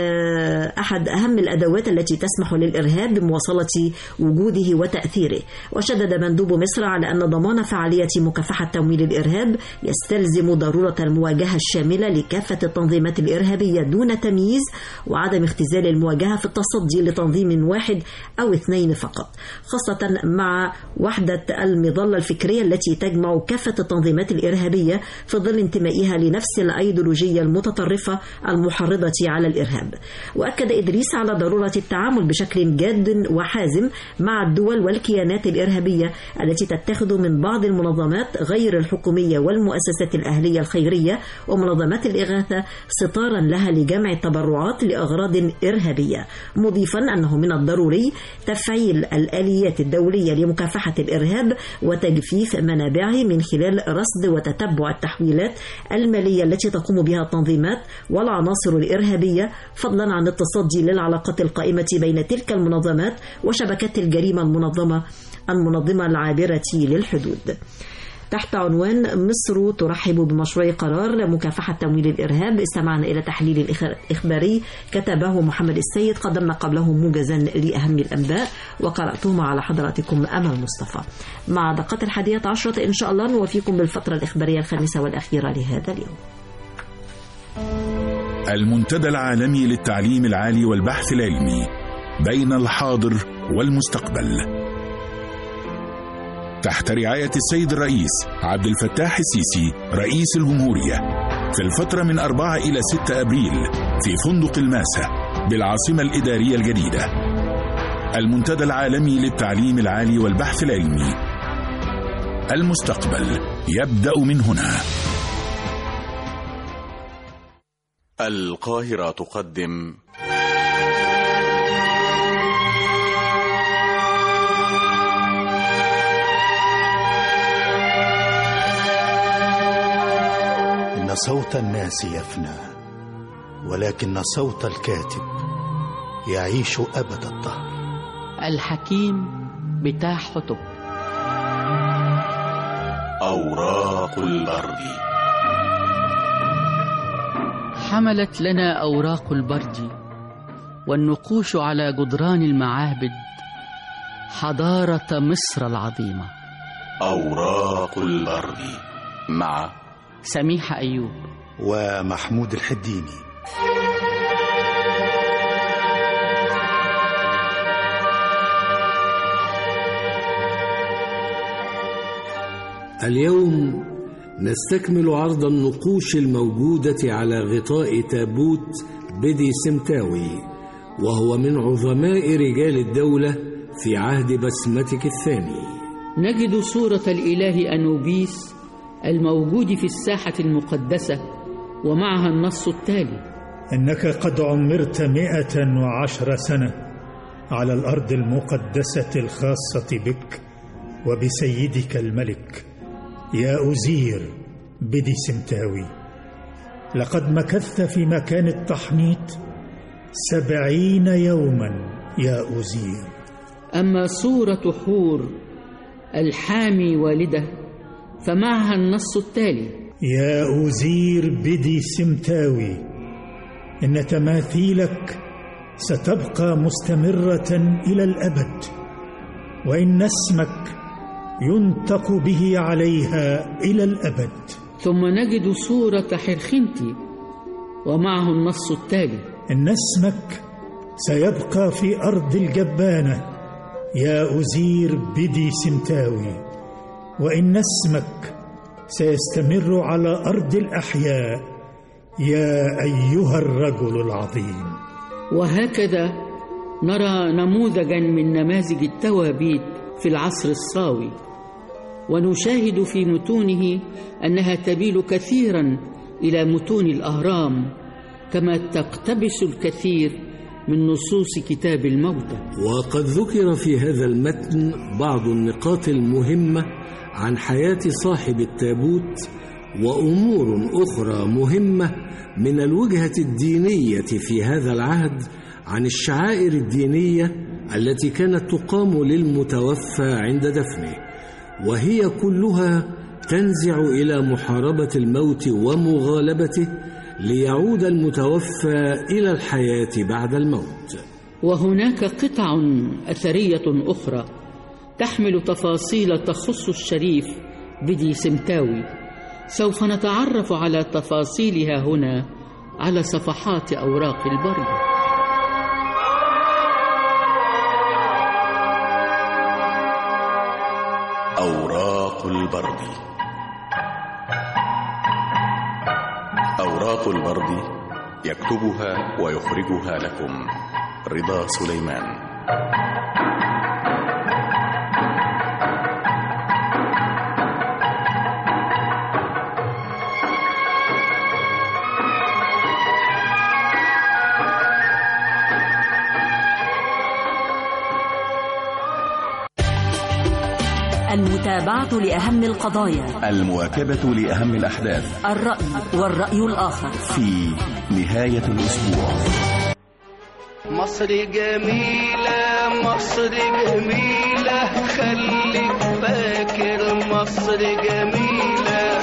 B: أحد أهم الأدوات التي تسمح للإرهاب بمواصلة وجوده وتأثيره وشدد مندوب مصر على أن ضمان فعالية مكافحة تمويل الإرهاب يستلزم ضرورة المواجهة الشاملة لكافة التنظيمات الإرهابية دون تمييز وعدم اختزال المواجهة في التصدي لتنظيم واحد أو اثنين فقط خاصة مع وحدة المظلة الفكرية التي تجمع كافة التنظيمات الإرهابية في ظل انتمائها لنفس الأيديولوجية المتطرفة المحرضة على الإرهاب وأكد إدريس على ضرورة التعامل بشكل جاد وحازم مع الدول والكيانات الإرهابية التي تتخذ من بعض المنظمات غير الحكومية والمؤسسات الأهلية الخيرية ومنظمات الإغاثة ستارا لها لجمع التبرعات لأغراض إرهابية مضيفا أنه من الضروري تفعيل الآليات الدولية لمكافحة الإرهاب وتجفيف منابعه من خلال رصد وتتبع التحويلات المالية التي تقوم بها التنظيمات والعناصر الإرهابية فضلا عن التصدي للعلاقات القائمة بين تلك المنظمات وشبكات الجريمة المنظمة المنظمة العابرة للحدود تحت عنوان مصر ترحب بمشروع قرار مكافحة تمويل الإرهاب استمعنا إلى تحليل إخباري كتبه محمد السيد قدمنا قبله موجزا لأهم الأنباء وقرأتهما على حضراتكم أمل مصطفى مع دقات الحادية عشرة إن شاء الله نوفيكم بالفترة الإخبارية الخامسة والأخيرة لهذا اليوم
H: المنتدى العالمي للتعليم العالي والبحث العلمي بين الحاضر والمستقبل تحت رعاية السيد الرئيس عبد الفتاح السيسي رئيس الجمهورية في الفترة من 4 إلى 6 أبريل في فندق الماسة بالعاصمة الإدارية الجديدة المنتدى العالمي للتعليم العالي والبحث العلمي المستقبل يبدأ من هنا
A: القاهرة تقدم
I: إن صوت الناس يفنى ولكن صوت الكاتب يعيش أبد الدهر
J: الحكيم بتاع حطب
A: أوراق البرد
J: حملت لنا أوراق البرد والنقوش على جدران المعابد حضارة مصر العظيمة
A: أوراق البرد مع
J: سميحة أيوب
I: ومحمود الحديني
K: اليوم نستكمل عرض النقوش الموجودة على غطاء تابوت بدي سمتاوي وهو من عظماء رجال الدولة في عهد بسمتك الثاني
J: نجد صورة الإله أنوبيس الموجود في الساحة المقدسة ومعها النص التالي
L: إنك قد عمرت مئة وعشر سنة على الأرض المقدسة الخاصة بك وبسيدك الملك يا أزير بدي سمتاوي لقد مكثت في مكان التحنيط سبعين يوما يا أزير
J: أما صورة حور الحامي والده فمعها النص التالي
L: يا أزير بدي سمتاوي إن تماثيلك ستبقى مستمرة إلى الأبد وإن اسمك ينطق به عليها إلى الأبد
J: ثم نجد صورة حرخنتي ومعه النص التالي
L: إن اسمك سيبقى في أرض الجبانة يا أزير بدي سمتاوي وإن اسمك سيستمر على أرض الأحياء يا أيها الرجل العظيم
J: وهكذا نرى نموذجا من نماذج التوابيت في العصر الصاوي ونشاهد في متونه أنها تميل كثيرا إلى متون الأهرام كما تقتبس الكثير من نصوص كتاب الموتى
K: وقد ذكر في هذا المتن بعض النقاط المهمة عن حياة صاحب التابوت وأمور أخرى مهمة من الوجهة الدينية في هذا العهد عن الشعائر الدينية التي كانت تقام للمتوفى عند دفنه وهي كلها تنزع إلى محاربة الموت ومغالبته ليعود المتوفى إلى الحياة بعد الموت
J: وهناك قطع أثرية أخرى تحمل تفاصيل تخص الشريف بدي سمتاوي سوف نتعرف على تفاصيلها هنا على صفحات أوراق البرد
A: أوراق البرد أوراق البرد يكتبها ويخرجها لكم رضا سليمان
M: المتابعة لأهم القضايا
A: المواكبة لأهم الأحداث
M: الرأي والرأي الآخر
A: في نهاية الأسبوع
E: مصر جميلة مصر جميلة خليك فاكر مصر جميلة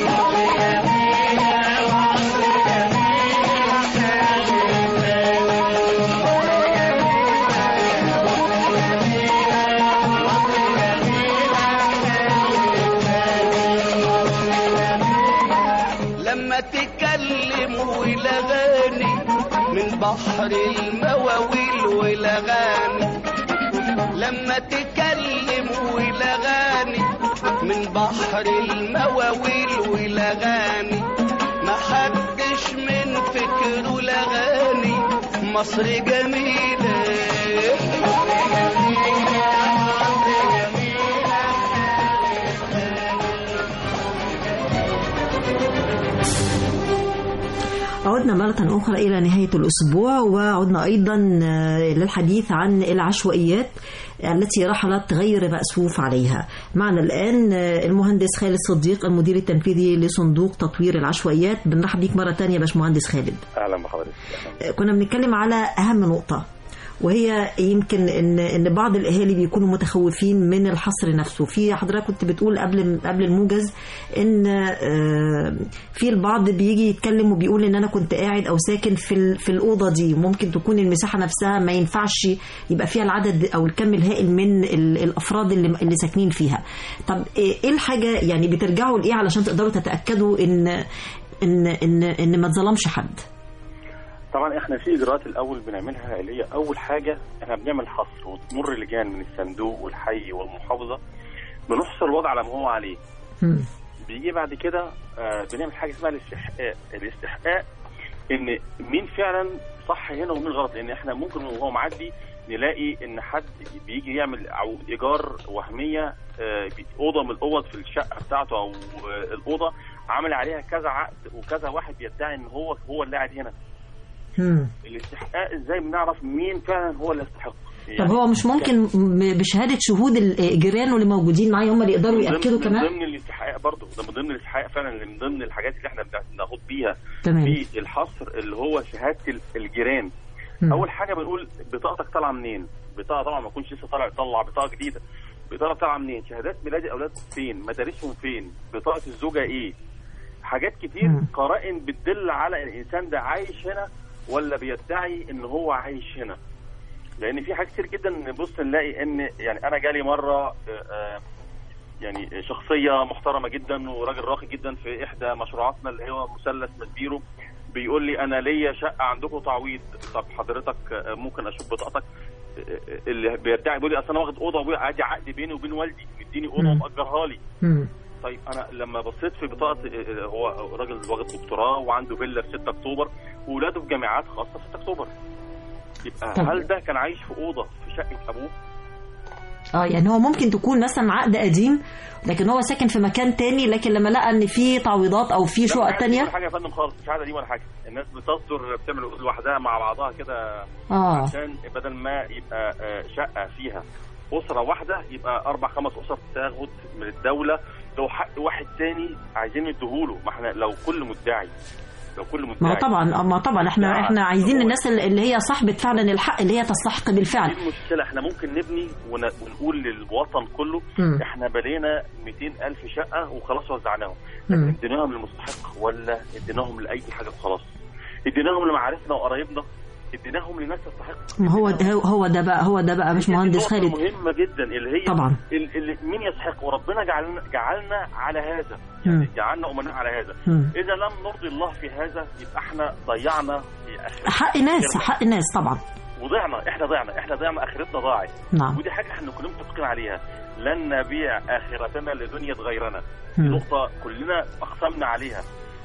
E: لما تتكلم ولغاني من بحر المواويل ولغاني لما تتكلم ولغاني من بحر المواويل ولغاني ما حدش من فكره لغاني مصر جميلة
B: عدنا مرة أخرى إلى نهاية الأسبوع وعدنا أيضا للحديث عن العشوائيات التي رحلت غير مأسوف عليها معنا الآن المهندس خالد صديق المدير التنفيذي لصندوق تطوير العشوائيات بنرحب بيك مرة تانية يا باشمهندس خالد
F: اهلا بحضرتك
B: كنا بنتكلم على أهم نقطة وهي يمكن ان ان بعض الاهالي بيكونوا متخوفين من الحصر نفسه في حضرتك كنت بتقول قبل قبل الموجز ان آه، في البعض بيجي يتكلم وبيقول ان انا كنت قاعد او ساكن في ال- في الاوضه دي ممكن تكون المساحه نفسها ما ينفعش يبقى فيها العدد او الكم الهائل من ال- الافراد اللي اللي ساكنين فيها طب ايه إيه الحاجه يعني بترجعوا لايه علشان تقدروا تتاكدوا ان ان ان ان ما اتظلمش حد
F: طبعا احنا في اجراءات الاول بنعملها اللي هي اول حاجه احنا بنعمل حصر وتمر لجان من الصندوق والحي والمحافظه بنحصر الوضع على ما هو عليه
B: مم.
F: بيجي بعد كده آه، بنعمل حاجه اسمها الاستحقاق الاستحقاق ان مين فعلا صح هنا ومين غلط لان احنا ممكن وهو معدي نلاقي ان حد بيجي يعمل او ايجار وهميه آه، بي- اوضه من الاوض في الشقه بتاعته او آه، الاوضه عامل عليها كذا عقد وكذا واحد بيدعي ان هو هو اللي قاعد هنا
B: مم.
F: الاستحقاق ازاي بنعرف مين فعلا هو اللي يستحق
B: طب هو مش ممكن م- بشهاده شهود ال- جيرانه اللي موجودين معاه هم اللي يقدروا
F: من ضمن-
B: ياكدوا
F: من
B: كمان
F: ضمن الاستحقاق برضه ده من ضمن الاستحقاق فعلا اللي من ضمن الحاجات اللي احنا بناخد بيها
B: تمام.
F: في الحصر اللي هو شهاده ال- الجيران
B: مم.
F: اول حاجه بنقول بطاقتك طالعه منين بطاقه طبعا ما تكونش لسه طالع تطلع بطاقه جديده بطاقه طالعه منين شهادات ميلاد الاولاد فين مدارسهم فين بطاقه الزوجه ايه حاجات كتير
B: مم.
F: قرائن بتدل على الانسان ده عايش هنا ولا بيدعي ان هو عايش هنا لان في حاجات كتير جدا نبص نلاقي ان يعني انا جالي مره آه، آه، يعني شخصيه محترمه جدا وراجل راقي جدا في احدى مشروعاتنا اللي هو مثلث مسبيرو بيقول لي انا ليا شقه عندكم تعويض طب حضرتك آه، ممكن اشوف بطاقتك آه، اللي بيدعي بيقول لي اصل انا واخد اوضه وابويا عادي عقد بيني وبين والدي مديني اوضه
B: مم.
F: ومأجرها لي
B: مم.
F: طيب انا لما بصيت في بطاقه آه، آه، هو راجل واخد دكتوراه وعنده فيلا في 6 اكتوبر واولاده في جامعات خاصه في 6 اكتوبر يبقى
B: طب.
F: هل ده كان عايش في اوضه في شقه ابوه؟
B: اه يعني هو ممكن تكون مثلا عقد قديم لكن هو ساكن في مكان تاني لكن لما لقى ان في تعويضات او في
F: لا،
B: شقق
F: ولا
B: تانية
F: حاجه يا فندم خالص مش عاده دي ولا حاجه الناس بتصدر بتعمل لوحدها مع بعضها كده
B: اه
F: عشان بدل ما يبقى آه، شقه فيها اسره واحده يبقى اربع خمس اسر تاخد من الدوله لو حق واحد تاني عايزين يديهوله ما احنا لو كل مدعي لو كل مدعي
B: ما هو طبعا ما طبعا احنا
F: لا،
B: احنا عايزين
F: هو-
B: الناس اللي هي صاحبة فعلا الحق اللي هي تستحق بالفعل
F: دي المشكله احنا ممكن نبني ون- ونقول للوطن كله
B: مم.
F: احنا بنينا 200 الف شقه وخلاص وزعناهم
B: مم.
F: اديناهم للمستحق ولا اديناهم لاي حاجه وخلاص اديناهم لمعارفنا وقرايبنا اديناهم لناس تستحق
B: ما هو ده هو ده بقى هو ده بقى مش مهندس
F: نقطة
B: خالد
F: مهمة جدا اللي هي
B: طبعا.
F: ال- اللي مين يستحق وربنا جعلنا جعلنا على هذا
B: مم.
F: جعلنا أمناء على هذا
B: مم.
F: إذا لم نرضي الله في هذا يبقى احنا ضيعنا في آخرتنا.
B: حق ناس حق ناس طبعا
F: وضعنا احنا ضعنا احنا ضعنا اخرتنا ضاعت
B: نعم.
F: ودي حاجه احنا كلنا متفقين عليها لن نبيع اخرتنا لدنيا غيرنا دي
B: مم.
F: نقطه كلنا اقسمنا عليها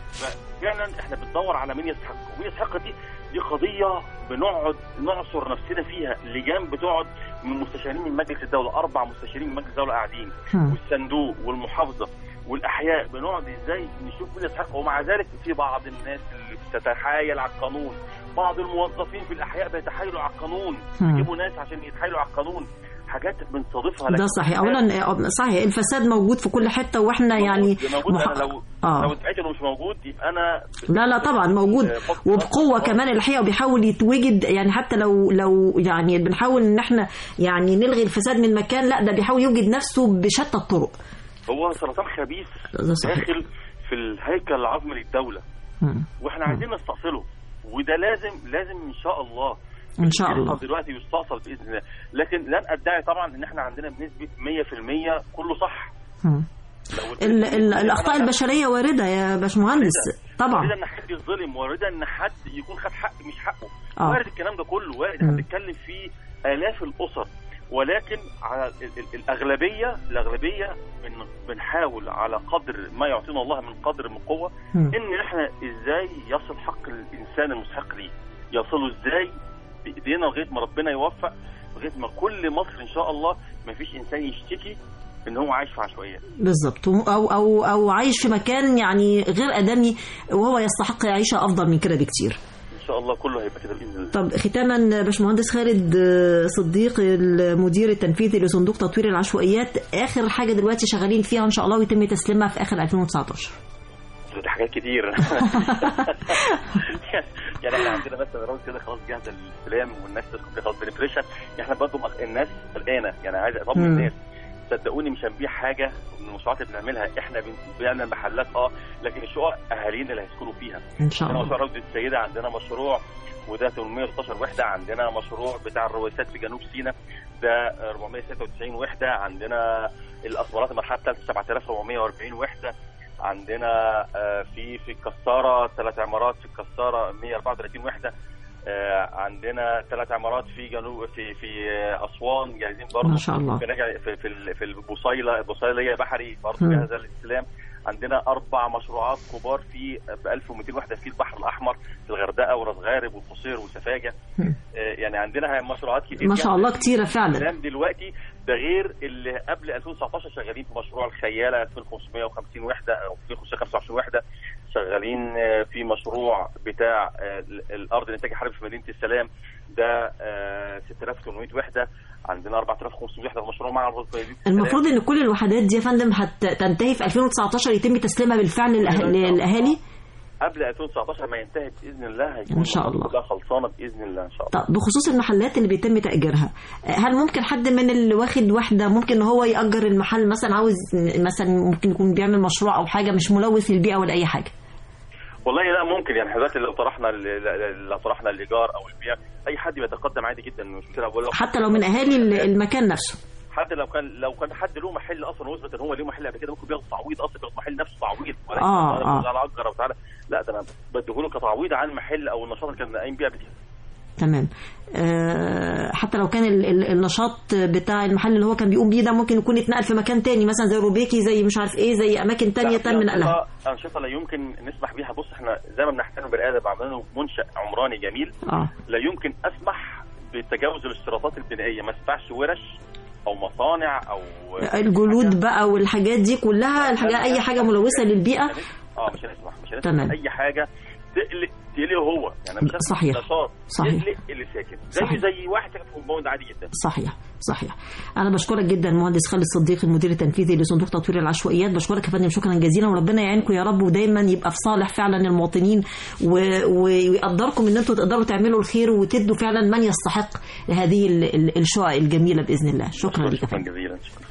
F: ففعلا احنا بندور على مين يستحق ومين يستحق دي دي قضيه بنقعد نعصر نفسنا فيها لجان بتقعد من مستشارين من مجلس الدوله اربع مستشارين من مجلس الدوله قاعدين
B: مم.
F: والصندوق والمحافظه والاحياء بنقعد ازاي نشوف مين يستحق ومع ذلك في بعض الناس اللي بتتحايل على القانون بعض الموظفين في الاحياء بيتحايلوا على القانون
B: مم.
F: يجيبوا ناس عشان يتحايلوا على القانون حاجات بنستضيفها
B: ده صحيح اولا آه، صحيح الفساد موجود في كل حته واحنا يعني
F: موجود
B: مح-
F: انا لو
B: آه.
F: لو اتقالت انه مش موجود يبقى انا
B: لا لا طبعا موجود وبقوه كمان الحقيقه وبيحاول يتوجد يعني حتى لو لو يعني بنحاول ان احنا يعني نلغي الفساد من مكان لا ده بيحاول يوجد نفسه بشتى الطرق
F: هو سرطان خبيث
B: ده صحيح.
F: داخل في الهيكل العظمي للدوله
B: مم.
F: واحنا عايزين نستأصله وده لازم لازم ان شاء الله
B: ان شاء
F: يحصل
B: الله
F: دلوقتي يستأصل باذن الله لكن لن ادعي طبعا ان احنا عندنا بنسبه 100% كله صح
B: مم.
F: لو
B: ال ال الاخطاء
F: أنا-
B: البشريه وارده يا باشمهندس طبعا
F: وارد ان حد يظلم وارد ان حد يكون خد حق مش حقه
B: آه.
F: وارد الكلام ده كله وارد
B: مم.
F: احنا بنتكلم في الاف الاسر ولكن على ال- ال- الاغلبيه الاغلبيه بن- بنحاول على قدر ما يعطينا الله من قدر من قوه
B: مم.
F: ان احنا ازاي يصل حق الانسان المستحق ليه يصله ازاي بايدينا لغايه ما ربنا يوفق لغايه ما كل مصر ان شاء الله ما فيش انسان يشتكي ان هو عايش في عشوائيات
B: بالظبط او او او عايش في مكان يعني غير ادمي وهو يستحق يعيشها افضل من كده بكتير
F: ان شاء الله كله هيبقى كده باذن الله
B: طب ختاما باشمهندس خالد آه، صديق المدير التنفيذي لصندوق تطوير العشوائيات اخر حاجه دلوقتي شغالين فيها ان شاء الله ويتم تسليمها في اخر 2019
F: دي حاجات كتير يعني احنا عندنا بس راوند كده خلاص جاهزه للاستلام والناس تدخل كده خلاص بنفرشها احنا برضه مق- الناس قلقانه يعني عايز اطمن
B: مم.
F: الناس صدقوني مش هنبيع حاجه من المشروعات اللي بنعملها احنا بن- بنعمل محلات اه لكن الشقق اهالينا اللي هيسكنوا فيها
B: ان شاء
F: عندنا
B: الله
F: مشروع روضه السيده عندنا مشروع وده 816 وحده عندنا مشروع بتاع الرويسات في جنوب سيناء ده 496 وحده عندنا الاسمرات المرحله الثالثه 7440 وحده عندنا آه، في في الكساره ثلاث عمارات في الكساره 134 وحده آه، عندنا ثلاث عمارات في جنوب في في آه، اسوان جاهزين برضه
B: ما شاء الله.
F: في نجع- في في, ال- في البوصيله البوصيليه بحري برضه
B: مم.
F: جاهزه للاستلام عندنا اربع مشروعات كبار في ب 1200 وحده في البحر الاحمر في الغردقه وراس غارب والقصير وسفاجه
B: مم.
F: آه، يعني عندنا مشروعات كتير
B: ما شاء
F: جداً.
B: الله كتيرة فعلا
F: الكلام دلوقتي ده غير اللي قبل 2019 شغالين في مشروع الخياله 2550 وحده او 2525 وحده شغالين آه، في مشروع بتاع آه، ال- الارض الانتاج الحربي في مدينه السلام ده آه، 6800 وحده عندنا 4500 وحده في مشروع مع مدينه السلام
B: المفروض ان كل الوحدات دي يا فندم هتنتهي في 2019 يتم تسليمها بالفعل للأه- للاهالي
F: قبل 2019 ما ينتهي باذن الله هيكون
B: إن شاء الله.
F: كلها خلصانه باذن الله ان شاء الله
B: طب بخصوص المحلات اللي بيتم تأجيرها هل ممكن حد من اللي واخد وحدة ممكن ان هو يأجر المحل مثلا عاوز مثلا ممكن يكون بيعمل مشروع او حاجة مش ملوث للبيئة ولا اي حاجة
F: والله لا ممكن يعني حضرتك لو طرحنا ال- لو طرحنا الايجار او البيع اي حد بيتقدم عادي جدا مش مشكله بقول لك
B: حتى لو من اهالي ال- المكان نفسه
F: حد لو كان لو كان حد له محل اصلا واثبت ان هو له محل قبل كده ممكن بياخد تعويض اصلا بياخد محل نفسه تعويض ولكن
B: آه،
F: أنا
B: آه.
F: بقول على اجر او تعالى لا ده انا بديهوله كتعويض عن المحل او النشاط اللي كان قايم بيه قبل كده
B: تمام أه حتى لو كان ال- ال- النشاط بتاع المحل اللي هو كان بيقوم بيه ده ممكن يكون اتنقل في مكان تاني مثلا زي روبيكي زي مش عارف ايه زي اماكن تانية
F: لا، في
B: تم نقلها
F: أنشطة- انشطه لا يمكن نسمح بيها بص احنا زي ما بنحترم البني ادم عاملين له منشا عمراني جميل
B: اه
F: لا يمكن اسمح بتجاوز الاشتراطات البنائيه ما ينفعش ورش او مصانع او
B: الجلود بقى والحاجات دي كلها الحاجة اي حاجة ملوثة للبيئة
F: اه مش هنسمح مش هنسمح
B: تمام.
F: اي حاجه تقلق تقلقه هو يعني مش هنسمح
B: صحيح.
F: نشاط
B: صحيح.
F: يقلق اللي ساكن زي
B: صحيح.
F: زي واحد ساكن في كومباوند عادي جدا
B: صحيح صحيح انا بشكرك جدا مهندس خالد صديق المدير التنفيذي لصندوق تطوير العشوائيات بشكرك يا فندم شكرا جزيلا وربنا يعينكم يا رب ودايما يبقى في صالح فعلا المواطنين و- ويقدركم ان انتم تقدروا تعملوا الخير وتدوا فعلا من يستحق هذه ال- ال- الشقق الجميله باذن الله شكرا لك يا
F: شكرا
B: فندم
F: جزيلا شكرا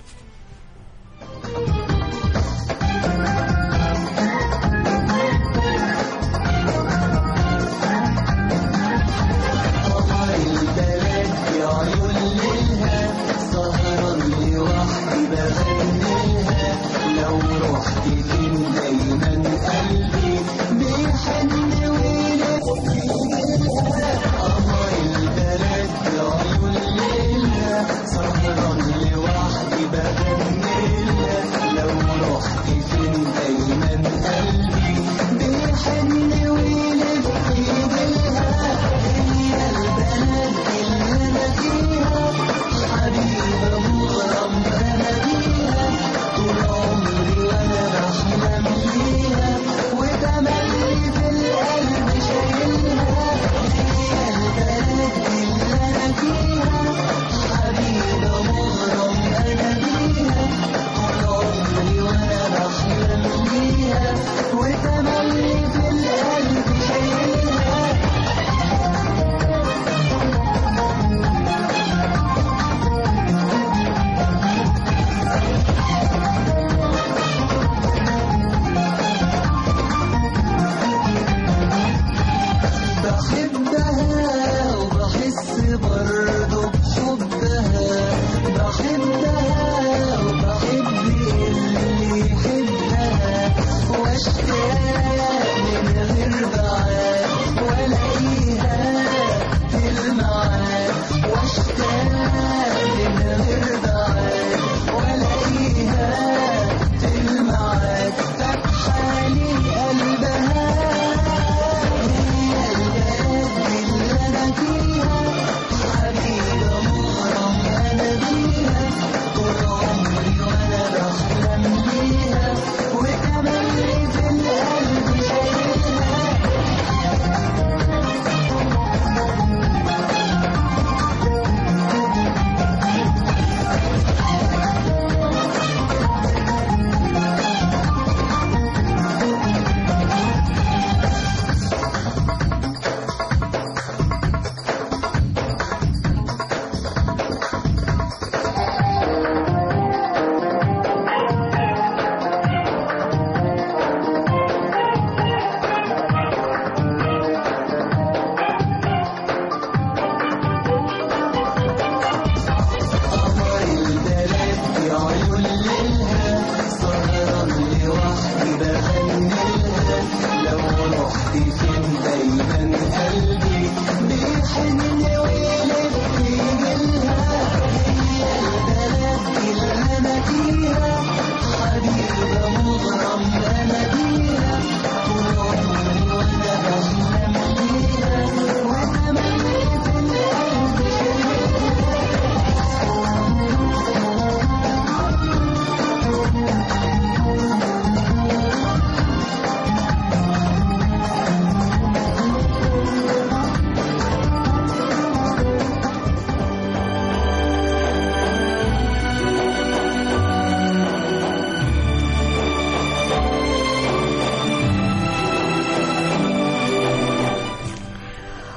E: البلد يا عيون ليلها سهران لوحدي بغنيها لو رحت فين دايما قلبي بيحن وينسي قمر البلد يا عيون ليلها سهران لوحدي بغنيها لو رحت فين دايما قلبي بيحن وينسي لها هي البلد اللي انا فيها حبيبة مغرم انا بيها طول عمري وانا بحلم بيها وتملي في القلب شايلها هي البلد اللي انا فيها حبيبة مغرم انا بيها طول عمري وانا بحلم بيها وتملي في القلب شايلها بحبها وبحس برضه بحبها بحبها وبحب اللي يحبها واشتاق من غير بعاد والاقيها في الميعاد واشتاق من غير بعاد والاقيها في الميعاد فاتحه لي قلبها هي البلد اللي انا فيها حبيبه مغرم انا بيها طول عمري وانا بحلم بيها وتملي في القلب شايلها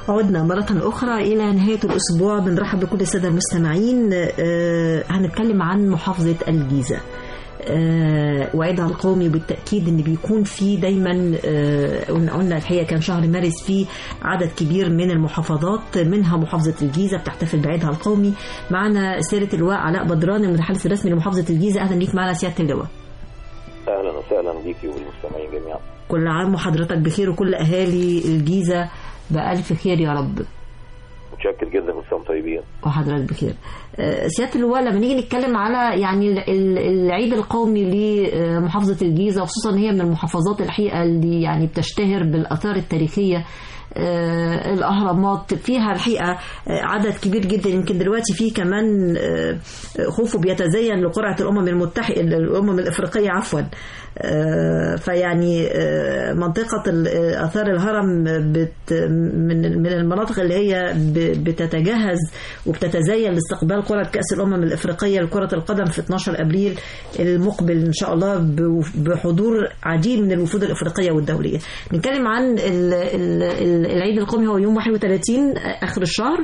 B: عدنا مرة أخرى إلى نهاية الأسبوع بنرحب بكل السادة المستمعين آه، هنتكلم عن محافظة الجيزة آه، وعيدها القومي بالتأكيد إن بيكون في دايما آه، قلنا قلنا الحقيقة كان شهر مارس فيه عدد كبير من المحافظات منها محافظة الجيزة بتحتفل بعيدها القومي معنا سيادة اللواء علاء بدران المتحدث الرسمي لمحافظة الجيزة أهلا بيك معنا سيادة اللواء
N: اهلا وسهلا بيكي وبالمستمعين جميعا
B: كل عام وحضرتك بخير وكل أهالي الجيزة بألف خير يا رب
N: متشكر جدا كلكم طيبين
B: وحضرتك بخير آه، سياده اللواء لما نيجي نتكلم على يعني ال- ال- العيد القومي لمحافظه الجيزه وخصوصا هي من المحافظات الحقيقه اللي يعني بتشتهر بالاثار التاريخيه آه، الاهرامات فيها الحقيقه آه، عدد كبير جدا يمكن دلوقتي في كمان آه، خوفه بيتزين لقرعه الامم المتحده الامم الافريقيه عفوا آه، فيعني آه، منطقه ال- آه، اثار الهرم بت من من المناطق اللي هي ب- بتتجهز وبتتزين لاستقبال قرعه كاس الامم الافريقيه لكره القدم في 12 ابريل المقبل ان شاء الله ب- بحضور عديد من الوفود الافريقيه والدوليه. نتكلم عن ال- ال- ال- العيد القومي هو يوم 31 اخر الشهر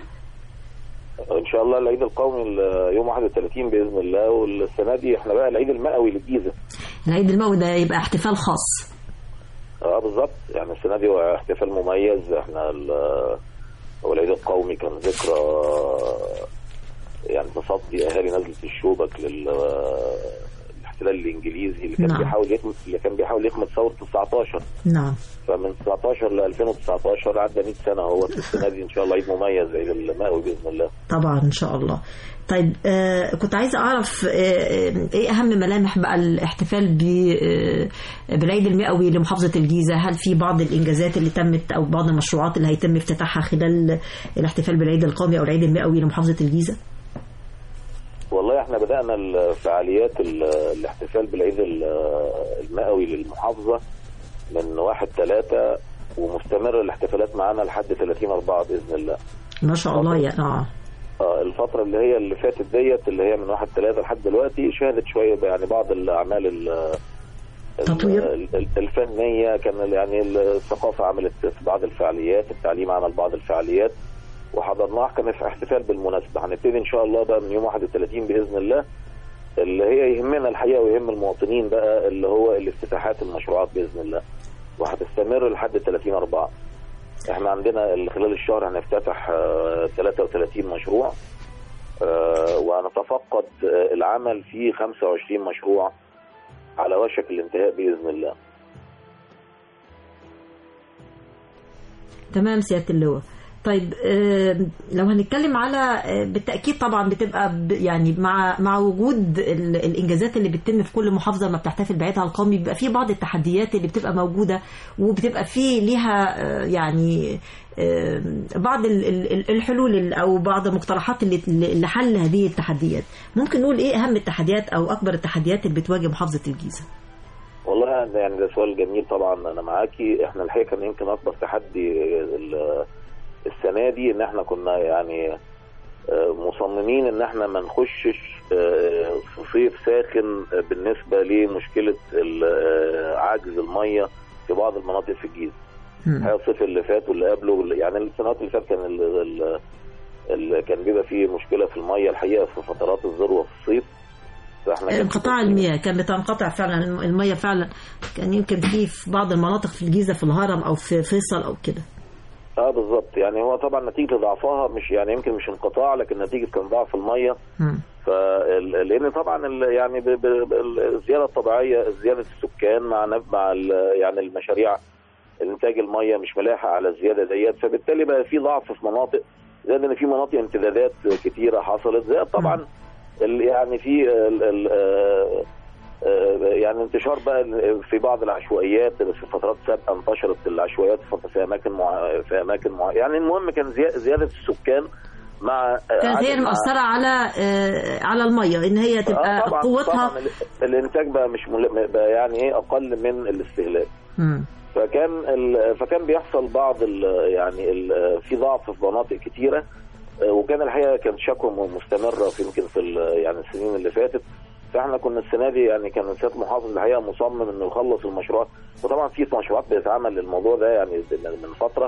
N: ان شاء الله العيد القومي ال- يوم 31 باذن الله والسنه دي احنا بقى العيد المئوي للجيزه
B: العيد المئوي ده يبقى احتفال خاص.
N: اه بالظبط يعني السنه دي هو احتفال مميز احنا ال- هو العيد القومي كان ذكرى يعني تصدي اهالي نزله الشوبك لل الاحتلال الانجليزي اللي كان
B: نعم.
N: بيحاول يخمد اللي كان بيحاول يخمد ثوره 19
B: نعم
N: فمن 19 ل 2019 عدى 100 سنه هو السنه دي ان شاء الله عيد مميز عيد المئوي باذن الله
B: طبعا ان شاء الله طيب آه كنت عايزه اعرف آه آه، ايه اهم ملامح بقى الاحتفال ب- آه، بالعيد المئوي لمحافظه الجيزه هل في بعض الانجازات اللي تمت او بعض المشروعات اللي هيتم افتتاحها خلال الاحتفال بالعيد القومي او العيد المئوي لمحافظه الجيزه
N: والله احنا بدأنا الفعاليات ال- الاحتفال بالعيد ال- المئوي للمحافظة من واحد ثلاثة ومستمر الاحتفالات معانا لحد 30 أربعة بإذن الله
B: ما شاء الله يا اه
N: آه، الفترة اللي هي اللي فاتت ديت اللي هي من واحد ثلاثة لحد دلوقتي شهدت شوية يعني بعض الأعمال ال-
B: تطوير.
N: ال- ال- الفنية كان يعني الثقافة عملت في بعض الفعاليات التعليم عمل بعض الفعاليات وحضرناها كان في احتفال بالمناسبة هنبتدي إن شاء الله بقى من يوم 31 بإذن الله اللي هي يهمنا الحقيقة ويهم المواطنين بقى اللي هو الافتتاحات المشروعات بإذن الله وهتستمر لحد 30 أربعة احنا عندنا ال- خلال الشهر هنفتتح آه، 33 مشروع آه، وهنتفقد آه، العمل في 25 مشروع على وشك الانتهاء بإذن الله
B: تمام سياده اللواء طيب آه، لو هنتكلم على آه، بالتاكيد طبعا بتبقى ب- يعني مع مع وجود ال- الانجازات اللي بتتم في كل محافظه ما بتحتفل بعيدها القومي بيبقى في بعض التحديات اللي بتبقى موجوده وبتبقى في ليها آه، يعني آه، بعض ال- ال- الحلول ال- او بعض المقترحات اللي اللي لحل هذه التحديات ممكن نقول ايه اهم التحديات او اكبر التحديات اللي بتواجه محافظه الجيزه
N: والله ده يعني ده سؤال جميل طبعا انا معاكي احنا الحقيقه كان يمكن اكبر تحدي ال- السنه دي ان احنا كنا يعني آه، مصممين ان احنا ما نخشش آه، في صيف ساخن آه، بالنسبه لمشكله ال- آه، عجز الميه في بعض المناطق في الجيزه. الحقيقه الصيف اللي فات واللي قبله يعني السنوات اللي فاتت كان ال ال ال كان بيبقى فيه مشكله في الميه الحقيقه في فترات الذروه في الصيف فاحنا كان
B: انقطاع المياه كان بتنقطع فعلا المياه فعلا كان يمكن في في بعض المناطق في الجيزه في الهرم او في فيصل او كده
N: اه بالظبط يعني هو طبعا نتيجه ضعفها مش يعني يمكن مش انقطاع لكن نتيجه كان ضعف الميه فال- لان طبعا ال- يعني ب- ب- ب- الزياده الطبيعيه زياده السكان مع نب- مع ال- يعني المشاريع انتاج الميه مش ملاحق على الزياده ديت فبالتالي بقى في ضعف في مناطق زائد ان في مناطق امتدادات كتيره حصلت زائد طبعا ال- يعني في ال- ال- آه، آه، يعني انتشار بقى في بعض العشوائيات في فترات سابقه انتشرت العشوائيات في في اماكن مع... في اماكن مع... يعني المهم كان زي- زياده السكان مع
B: كانت هي
N: عدد- مع-
B: المأثرة على آه، على المية ان هي تبقى
N: آه طبعا
B: قوتها
N: طبعا ال- الانتاج بقى مش مل... بقى يعني ايه اقل من الاستهلاك
B: مم.
N: فكان ال... فكان بيحصل بعض ال... يعني ال... في ضعف في مناطق كتيره آه، وكان الحقيقه كان شكوى م- مستمره في يمكن في ال... يعني السنين اللي فاتت فاحنا كنا السنه دي يعني كان سياده المحافظ الحقيقه مصمم انه يخلص المشروع وطبعا في مشروعات بتتعمل للموضوع ده يعني من من فتره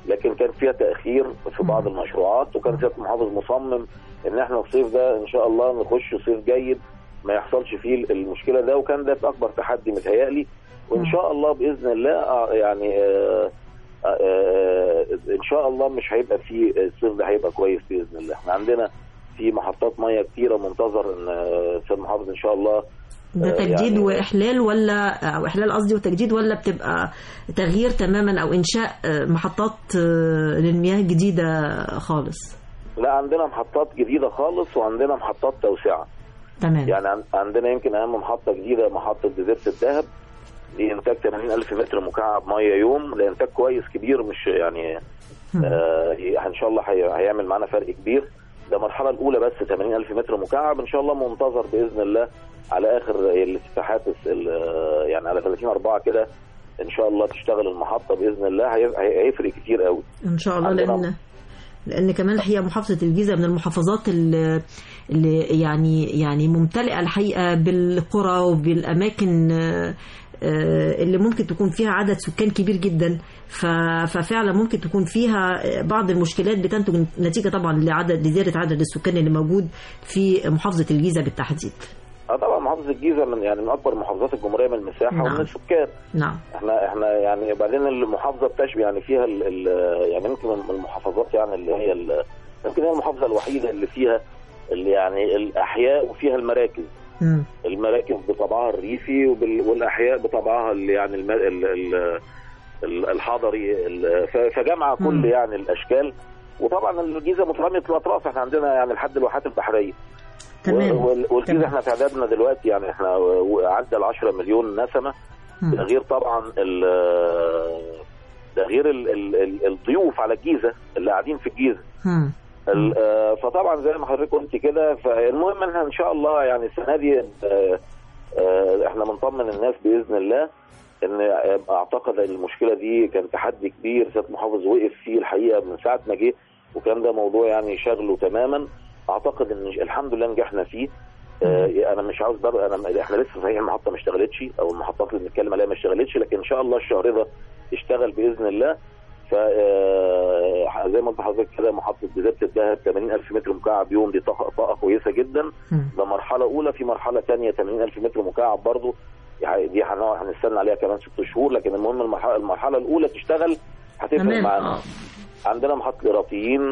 N: لكن كان فيها تاخير في بعض المشروعات وكان سياده المحافظ مصمم ان احنا الصيف ده ان شاء الله نخش صيف جيد ما يحصلش فيه المشكله ده وكان ده اكبر تحدي متهيألي وان شاء الله باذن الله آه، يعني آه، آه، آه، ان شاء الله مش هيبقى فيه الصيف ده هيبقى كويس باذن الله احنا عندنا في محطات ميه كتيره منتظر ان آه، سيد المحافظ ان شاء الله
B: ده
N: آه،
B: تجديد
N: يعني
B: واحلال ولا او احلال قصدي وتجديد ولا بتبقى تغيير تماما او انشاء آه، محطات آه، للمياه جديده خالص
N: لا عندنا محطات جديده خالص وعندنا محطات توسعه
B: تمام
N: يعني عن- عندنا يمكن اهم محطه جديده محطه جزيره الذهب دي انتاج 80 الف متر مكعب ميه يوم ده انتاج كويس كبير مش يعني آه ان شاء الله هي- هيعمل معانا فرق كبير ده المرحله الاولى بس 80 الف متر مكعب ان شاء الله منتظر باذن الله على اخر الافتتاحات الس- ال- يعني على 30 4 كده ان شاء الله تشتغل المحطه باذن الله هي- هي- هيفرق كتير قوي
B: ان شاء الله
N: عندنا-
B: لان لان كمان الحقيقه محافظه الجيزه من المحافظات اللي اللي يعني يعني ممتلئه الحقيقه بالقرى وبالاماكن آه، آه، اللي ممكن تكون فيها عدد سكان كبير جدا ف- ففعلا ممكن تكون فيها بعض المشكلات بتنتج نتيجه طبعا لعدد لزياده عدد السكان اللي موجود في محافظه الجيزه بالتحديد.
N: اه طبعا محافظه الجيزه من يعني من اكبر محافظات الجمهوريه من المساحه
B: نعم.
N: ومن السكان
B: نعم
N: احنا احنا يعني بعدين المحافظه بتشبه يعني فيها ال ال يعني يمكن من المحافظات يعني اللي هي ال- يمكن هي المحافظه الوحيده اللي فيها اللي يعني الاحياء وفيها المراكز
B: مم.
N: المراكز بطبعها الريفي وبال- والاحياء بطبعها اللي يعني الم- ال- ال- ال- الحضري ال- ف- فجمع كل
B: مم.
N: يعني الاشكال وطبعا الجيزه متراميه الاطراف احنا عندنا يعني لحد الواحات البحريه
B: تمام.
N: وال- والجيزه
B: تمام.
N: احنا تعدادنا دلوقتي يعني احنا عدى ال 10 مليون نسمه
B: مم.
N: ده غير طبعا ال ده غير ال ال ال الضيوف على الجيزه اللي قاعدين في الجيزه
B: مم.
N: ال- آه، فطبعا زي ما حضرتك قلت كده فالمهم ان ان شاء الله يعني السنه دي آه، آه، احنا بنطمن الناس باذن الله ان آه، اعتقد ان المشكله دي كان تحدي كبير سياده محافظ وقف فيه الحقيقه من ساعه ما جه وكان ده موضوع يعني شغله تماما اعتقد ان الحمد لله نجحنا فيه آه، انا مش عاوز بر... انا احنا لسه صحيح المحطه ما اشتغلتش او المحطات اللي بنتكلم عليها ما اشتغلتش لكن ان شاء الله الشهر ده تشتغل باذن الله ف آه، زي ما قلت لحضرتك كده محطه جزيره الذهب 80000 متر مكعب يوم دي طاقه طاقه كويسه جدا ده مرحله اولى في مرحله ثانيه 80000 متر مكعب برضه يعني دي هنقعد هنستنى عليها كمان ست شهور لكن المهم المرحله المرحله الاولى تشتغل هتفرق
B: تمام
N: معانا
B: آه.
N: عندنا محطة الإيراتيين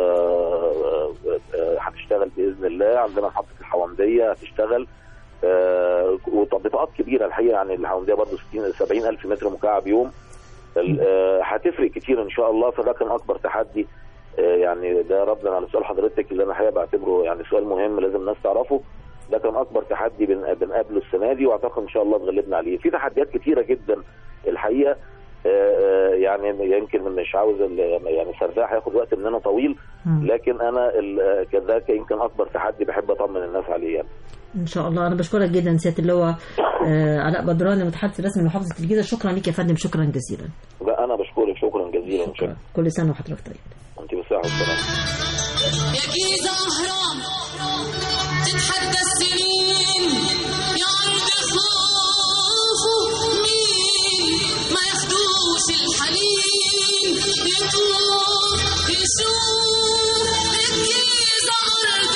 N: آه، آه، هتشتغل بإذن الله عندنا محطة الحوامدية هتشتغل آه، وبطاقات كبيرة الحقيقة يعني الحوامدية برضه 60 70 ألف متر مكعب يوم ال- آه، هتفرق كتير إن شاء الله فده كان أكبر تحدي آه، يعني ده ردا على سؤال حضرتك اللي أنا الحقيقة بعتبره يعني سؤال مهم لازم الناس تعرفه ده كان أكبر تحدي بن- بنقابله السنة دي وأعتقد إن شاء الله اتغلبنا عليه في تحديات كتيرة جدا الحقيقة آه، آه، يعني يمكن مش عاوز ال- يعني سرداح هياخد وقت مننا طويل لكن انا ال- كان ده كان يمكن اكبر تحدي بحب اطمن الناس عليه يعني
B: ان شاء الله انا بشكرك جدا سياده اللواء آه، علاء بدران المتحدث الرسمي لمحافظه الجيزه شكرا لك يا فندم شكرا جزيلا
N: لا انا بشكرك شكرا جزيلا شكرا
B: كل سنه وحضرتك طيب
N: انت بالصحه والسلامه
C: يا جيزة أهرام تتحدى السنين يا أرض خوفه مين ما ياخدوش الحنين يطوف يشوف الجيزة أرض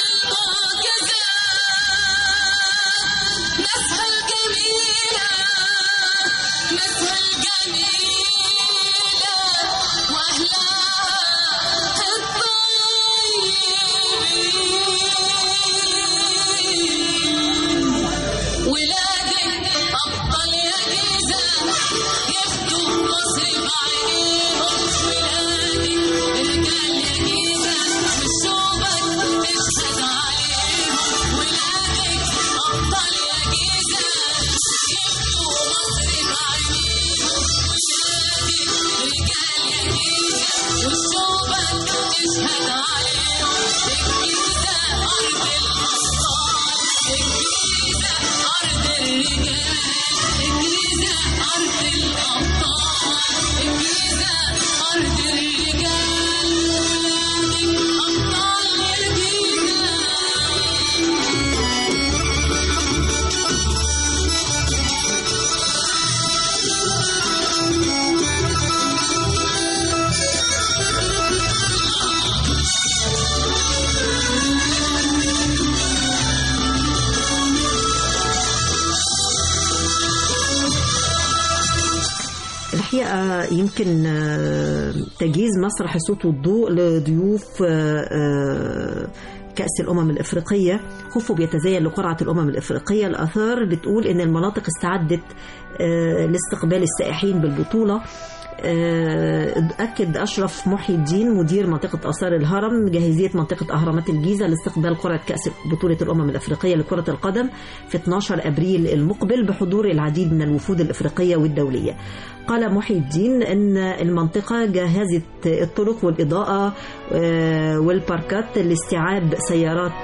C: المعجزات ناسها الجميلة ناسها الجميلة وأهلها ولادك أبطال يا جيزة ياخدوا مصر بعينيهم ولادك رجال يا جيزة وشوبك تشهد عليهم ولادك أبطال يا جيزة ياخدوا مصر بعينيهم
B: الحقيقة يمكن آه، تجهيز مسرح الصوت والضوء لضيوف آه، آه، كأس الأمم الإفريقية خوفه بيتزين لقرعة الأمم الإفريقية الآثار بتقول إن المناطق استعدت آه، لاستقبال السائحين بالبطولة آه، أكد أشرف محي الدين مدير منطقة آثار الهرم جاهزية منطقة أهرامات الجيزة لاستقبال قرعة كأس بطولة الأمم الأفريقية لكرة القدم في 12 أبريل المقبل بحضور العديد من الوفود الإفريقية والدولية قال محي الدين أن المنطقة جهزت الطرق والإضاءة آه، والباركات لاستيعاب سيارات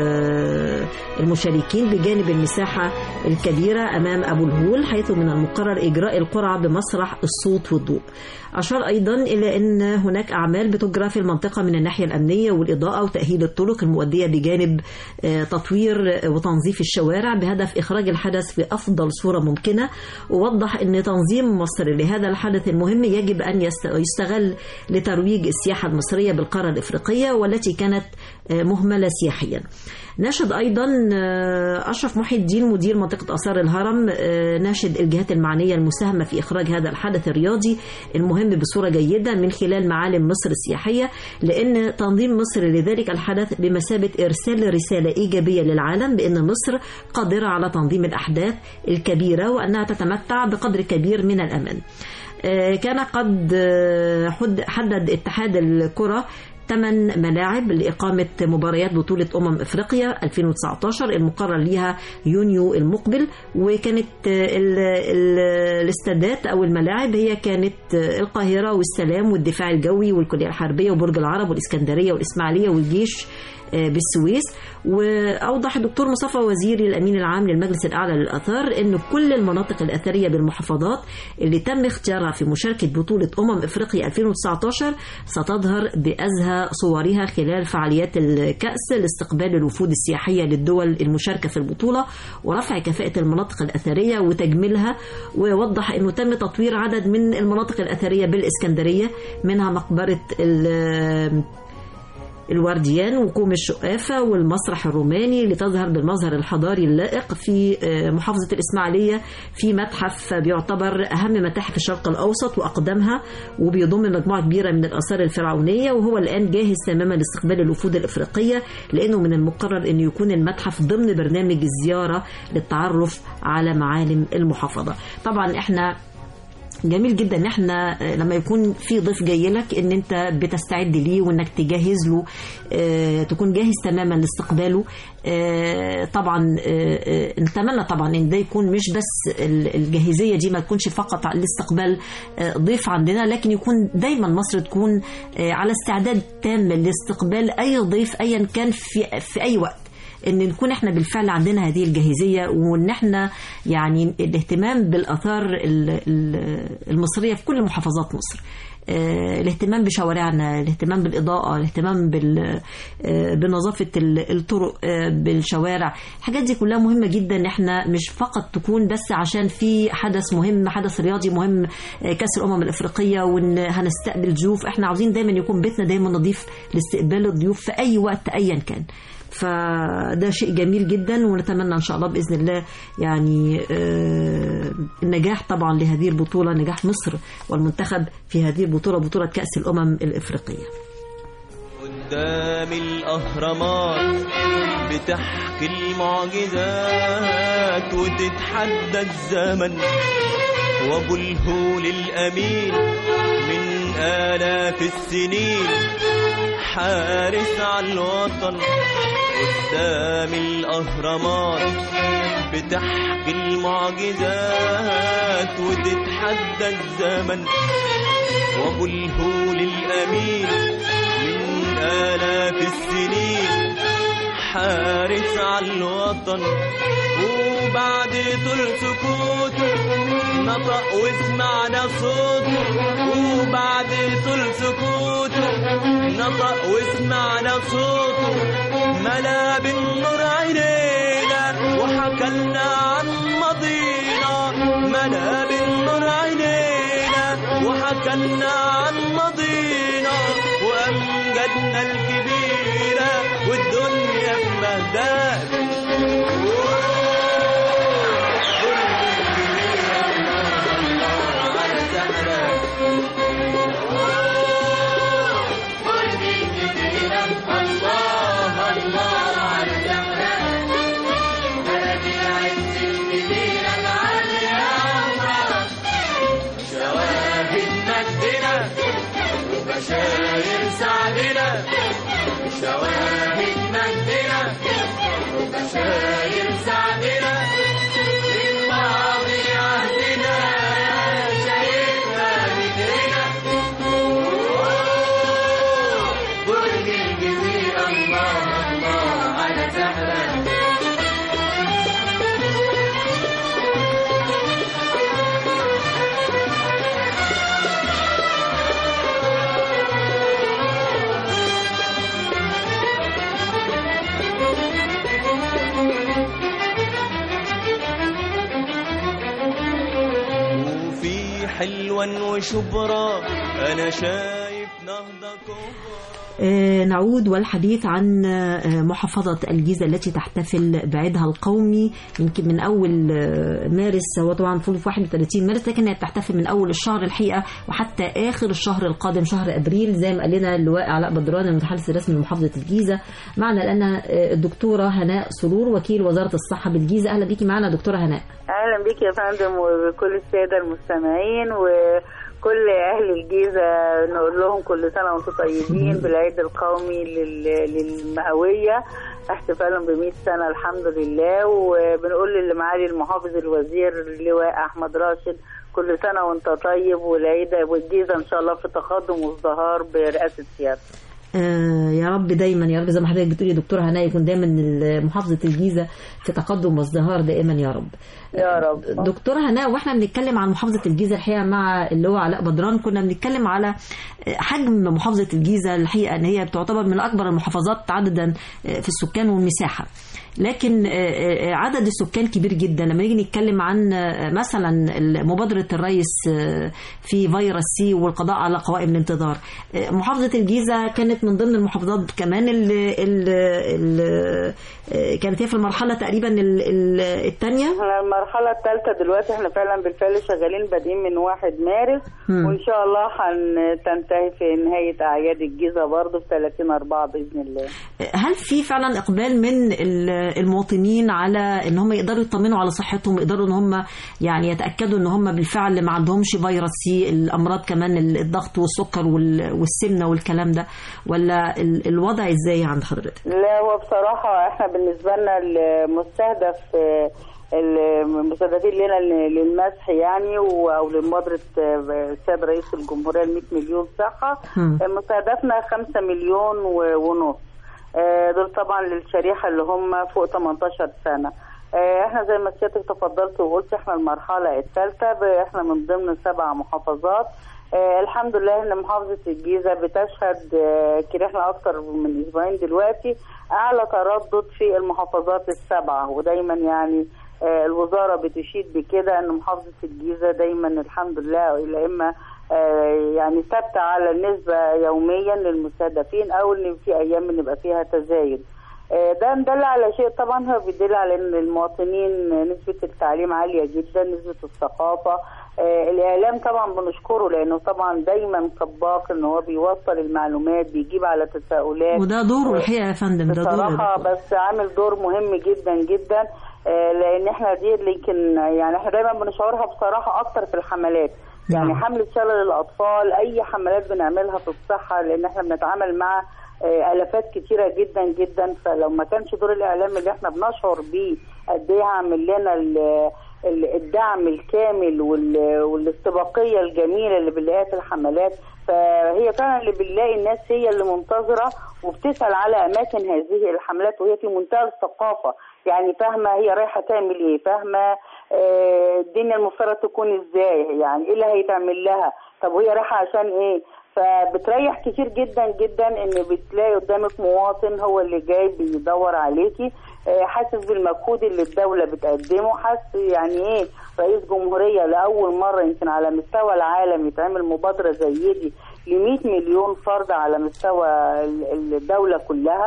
B: آه، المشاركين بجانب المساحة الكبيرة أمام أبو الهول حيث من المقرر إجراء القرعة بمسرح الصوت والضوء أشار أيضا إلى أن هناك أعمال بتجرى في المنطقة من الناحية الأمنية والإضاءة وتأهيل الطرق المؤدية بجانب آه، تطوير وتنظيف الشوارع بهدف إخراج الحدث في أفضل صورة ممكنة ووضح أن تنظيم مصر لهذا الحدث المهم يجب أن يست- يستغل لترويج السياحة المصرية بالقارة الإفريقية والتي كانت آه، مهملة سياحيا ناشد أيضا آه، أشرف محي الدين مدير منطقة آثار الهرم آه، ناشد الجهات المعنية المساهمة في إخراج هذا الحدث الرياضي المهم بصورة جيدة من خلال معالم مصر السياحية لأن تنظيم مصر لذلك الحدث بمثابة إرسال رسالة إيجابية للعالم بأن مصر قادرة على تنظيم الأحداث الكبيرة وأنها تتمتع بقدر كبير من الأمان آه، كان قد آه، حد- حدد اتحاد الكرة ثمان ملاعب لإقامة مباريات بطولة أمم إفريقيا 2019 المقرر ليها يونيو المقبل وكانت آه، ال- ال- الاستادات أو الملاعب هي كانت آه، القاهرة والسلام والدفاع الجوي والكلية الحربية وبرج العرب والإسكندرية والإسماعيلية والجيش آه، بالسويس واوضح الدكتور مصطفى وزيري الامين العام للمجلس الاعلى للاثار ان كل المناطق الاثريه بالمحافظات اللي تم اختيارها في مشاركه بطوله امم افريقيا 2019 ستظهر بازهى صورها خلال فعاليات الكاس لاستقبال الوفود السياحيه للدول المشاركه في البطوله ورفع كفاءه المناطق الاثريه وتجميلها ووضح انه تم تطوير عدد من المناطق الاثريه بالاسكندريه منها مقبره ال- الورديان وكوم الشقافة والمسرح الروماني لتظهر بالمظهر الحضاري اللائق في آه، محافظة الإسماعيلية في متحف بيعتبر أهم متاحف الشرق الأوسط وأقدمها وبيضم مجموعة كبيرة من الآثار الفرعونية وهو الآن جاهز تماما لاستقبال الوفود الإفريقية لأنه من المقرر أن يكون المتحف ضمن برنامج الزيارة للتعرف على معالم المحافظة طبعا احنا جميل جدا ان احنا لما يكون في ضيف جاي لك ان انت بتستعد ليه وانك تجهز له آه، تكون جاهز تماما لاستقباله آه، طبعا آه، آه، نتمنى طبعا ان ده يكون مش بس ال- الجاهزيه دي ما تكونش فقط لاستقبال آه، ضيف عندنا لكن يكون دايما مصر تكون آه، على استعداد تام لاستقبال اي ضيف ايا كان في في اي وقت ان نكون احنا بالفعل عندنا هذه الجاهزيه وان احنا يعني الاهتمام بالاثار ال- ال- المصريه في كل محافظات مصر آه، الاهتمام بشوارعنا الاهتمام بالإضاءة الاهتمام بال- آه، بنظافة ال- الطرق آه، بالشوارع الحاجات دي كلها مهمة جدا ان احنا مش فقط تكون بس عشان في حدث مهم حدث رياضي مهم آه، كأس الأمم الإفريقية وان هنستقبل ضيوف احنا عاوزين دايما يكون بيتنا دايما نظيف لاستقبال الضيوف في أي وقت أيا كان فده شيء جميل جدا ونتمنى ان شاء الله باذن الله يعني آه، النجاح طبعا لهذه البطوله نجاح مصر والمنتخب في هذه البطوله بطوله كاس الامم الافريقيه
O: قدام الأهرامات بتحكي المعجزات وتتحدى الزمن وأبو الهول الأمين من آلاف السنين حارس على الوطن قدام الأهرامات بتحكي المعجزات وتتحدى الزمن وأبو الهول الأمين من آلاف السنين حارس على الوطن وبعد طول سكوته نطق وسمعنا صوته وبعد طول سكوته نطق وسمعنا صوته ملا بالنور عينينا وحكى لنا عن ماضينا ملا بالنور عينينا وحكى لنا عن ماضينا وأمجادنا الكبيرة والدنيا في مهداك على سحرة الله الله على سحرة بلدي العز الكبيرة العالية عمرها شواهد مجدنا وبشاير سعدنا شواهد مجدنا وبشاير سعدنا الماضي عهدنا شايفها بدرنا برج الجزيرة الله الله على زهرة وفي حلوان وشبرا أنا شايف نهضة
B: آه، نعود والحديث عن آه، محافظة الجيزة التي تحتفل بعيدها القومي يمكن من أول آه، مارس هو طبعا المفروض في 31 مارس لكن هي بتحتفل من أول الشهر الحقيقة وحتى آخر الشهر القادم شهر أبريل زي ما قال لنا اللواء علاء بدران المتحدث الرسمي لمحافظة الجيزة معنا الآن آه، الدكتورة هناء سرور وكيل وزارة الصحة بالجيزة أهلا بيكي معنا دكتورة هناء
P: اهلا بك يا فندم وكل الساده المستمعين وكل اهل الجيزه نقول لهم كل سنه وانتم طيبين بالعيد القومي لل- للمئويه احتفالا ب 100 سنه الحمد لله وبنقول لمعالي المحافظ الوزير اللواء احمد راشد كل سنه وانت طيب والعيد والجيزه ان شاء الله في تقدم وازدهار برئاسه سيادتك
B: آه، يا رب دايما يا رب زي ما حضرتك بتقولي يا دكتوره هناء يكون دايما محافظه الجيزه في تقدم وازدهار دائما يا رب
P: يا رب
B: دكتوره هناء واحنا بنتكلم عن محافظه الجيزه الحقيقه مع اللي هو علاء بدران كنا بنتكلم على حجم محافظه الجيزه الحقيقه ان هي بتعتبر من اكبر المحافظات عددا في السكان والمساحه لكن عدد السكان كبير جدا لما نيجي نتكلم عن مثلا مبادره الرئيس في فيروس سي والقضاء على قوائم الانتظار محافظه الجيزه كانت من ضمن المحافظات كمان اللي, اللي كانت هي في المرحله تقريبا الثانيه
P: المرحله الثالثه دلوقتي احنا فعلا بالفعل شغالين بادئين من 1 مارس
B: مم.
P: وان شاء الله هتنتهي في نهايه اعياد الجيزه برضه في 30 4 باذن الله
B: هل في فعلا اقبال من المواطنين على ان هم يقدروا يطمنوا على صحتهم يقدروا ان هم يعني يتاكدوا ان هم بالفعل ما عندهمش فيروس سي الامراض كمان الضغط والسكر وال- والسمنه والكلام ده ولا ال- الوضع ازاي عند حضرتك
P: لا هو بصراحة احنا بالنسبة لنا المستهدف آه، المستهدفين لنا للمسح يعني و- او لمبادرة آه، السيد رئيس الجمهورية ال 100 مليون صحة
Q: مم.
P: آه، مستهدفنا 5 مليون و- ونص آه، دول طبعا للشريحة اللي هم فوق 18 سنة آه، احنا زي ما سيادتك تفضلت وقلت احنا المرحلة الثالثة ب- احنا من ضمن سبع محافظات آه الحمد لله ان محافظه الجيزه بتشهد آه كده احنا اكتر من اسبوعين دلوقتي اعلى تردد في المحافظات السبعه ودايما يعني آه الوزاره بتشيد بكده ان محافظه الجيزه دايما الحمد لله الا اما آه يعني ثابته على النسبه يوميا للمستهدفين او ان في ايام بنبقى فيها تزايد آه، ده مدل على شيء طبعا هو بيدل على ان المواطنين نسبه التعليم عاليه جدا نسبه الثقافه آه، الاعلام طبعا بنشكره لانه طبعا دايما سباق ان هو بيوصل المعلومات بيجيب على تساؤلات
B: وده دوره الحقيقه يا فندم ده دوره
P: بصراحة بس عامل دور مهم جدا جدا آه، لان احنا دي اللي يمكن يعني احنا دايما بنشعرها بصراحة اكتر في الحملات يعني حملة شلل الاطفال اي حملات بنعملها في الصحة لان احنا بنتعامل مع آه، الافات كتيرة جدا جدا فلو ما كانش دور الاعلام اللي احنا بنشعر بيه قد ايه هعمل لنا ال- ال- الدعم الكامل وال- والاستباقيه الجميله اللي بنلاقيها في الحملات فهي فعلا اللي بنلاقي الناس هي اللي منتظره وبتسال على اماكن هذه الحملات وهي في منتهى الثقافه يعني فاهمه هي رايحه تعمل ايه فاهمه آه، الدنيا المفترض تكون ازاي يعني ايه اللي هيتعمل لها طب وهي رايحه عشان ايه فبتريح كتير جدا جدا ان بتلاقي قدامك مواطن هو اللي جاي بيدور عليكي آه، حاسس بالمجهود اللي الدولة بتقدمه حاسس يعني ايه رئيس جمهورية لأول مرة يمكن على مستوى العالم يتعمل مبادرة زي دي ل 100 مليون فرد على مستوى ال- الدولة كلها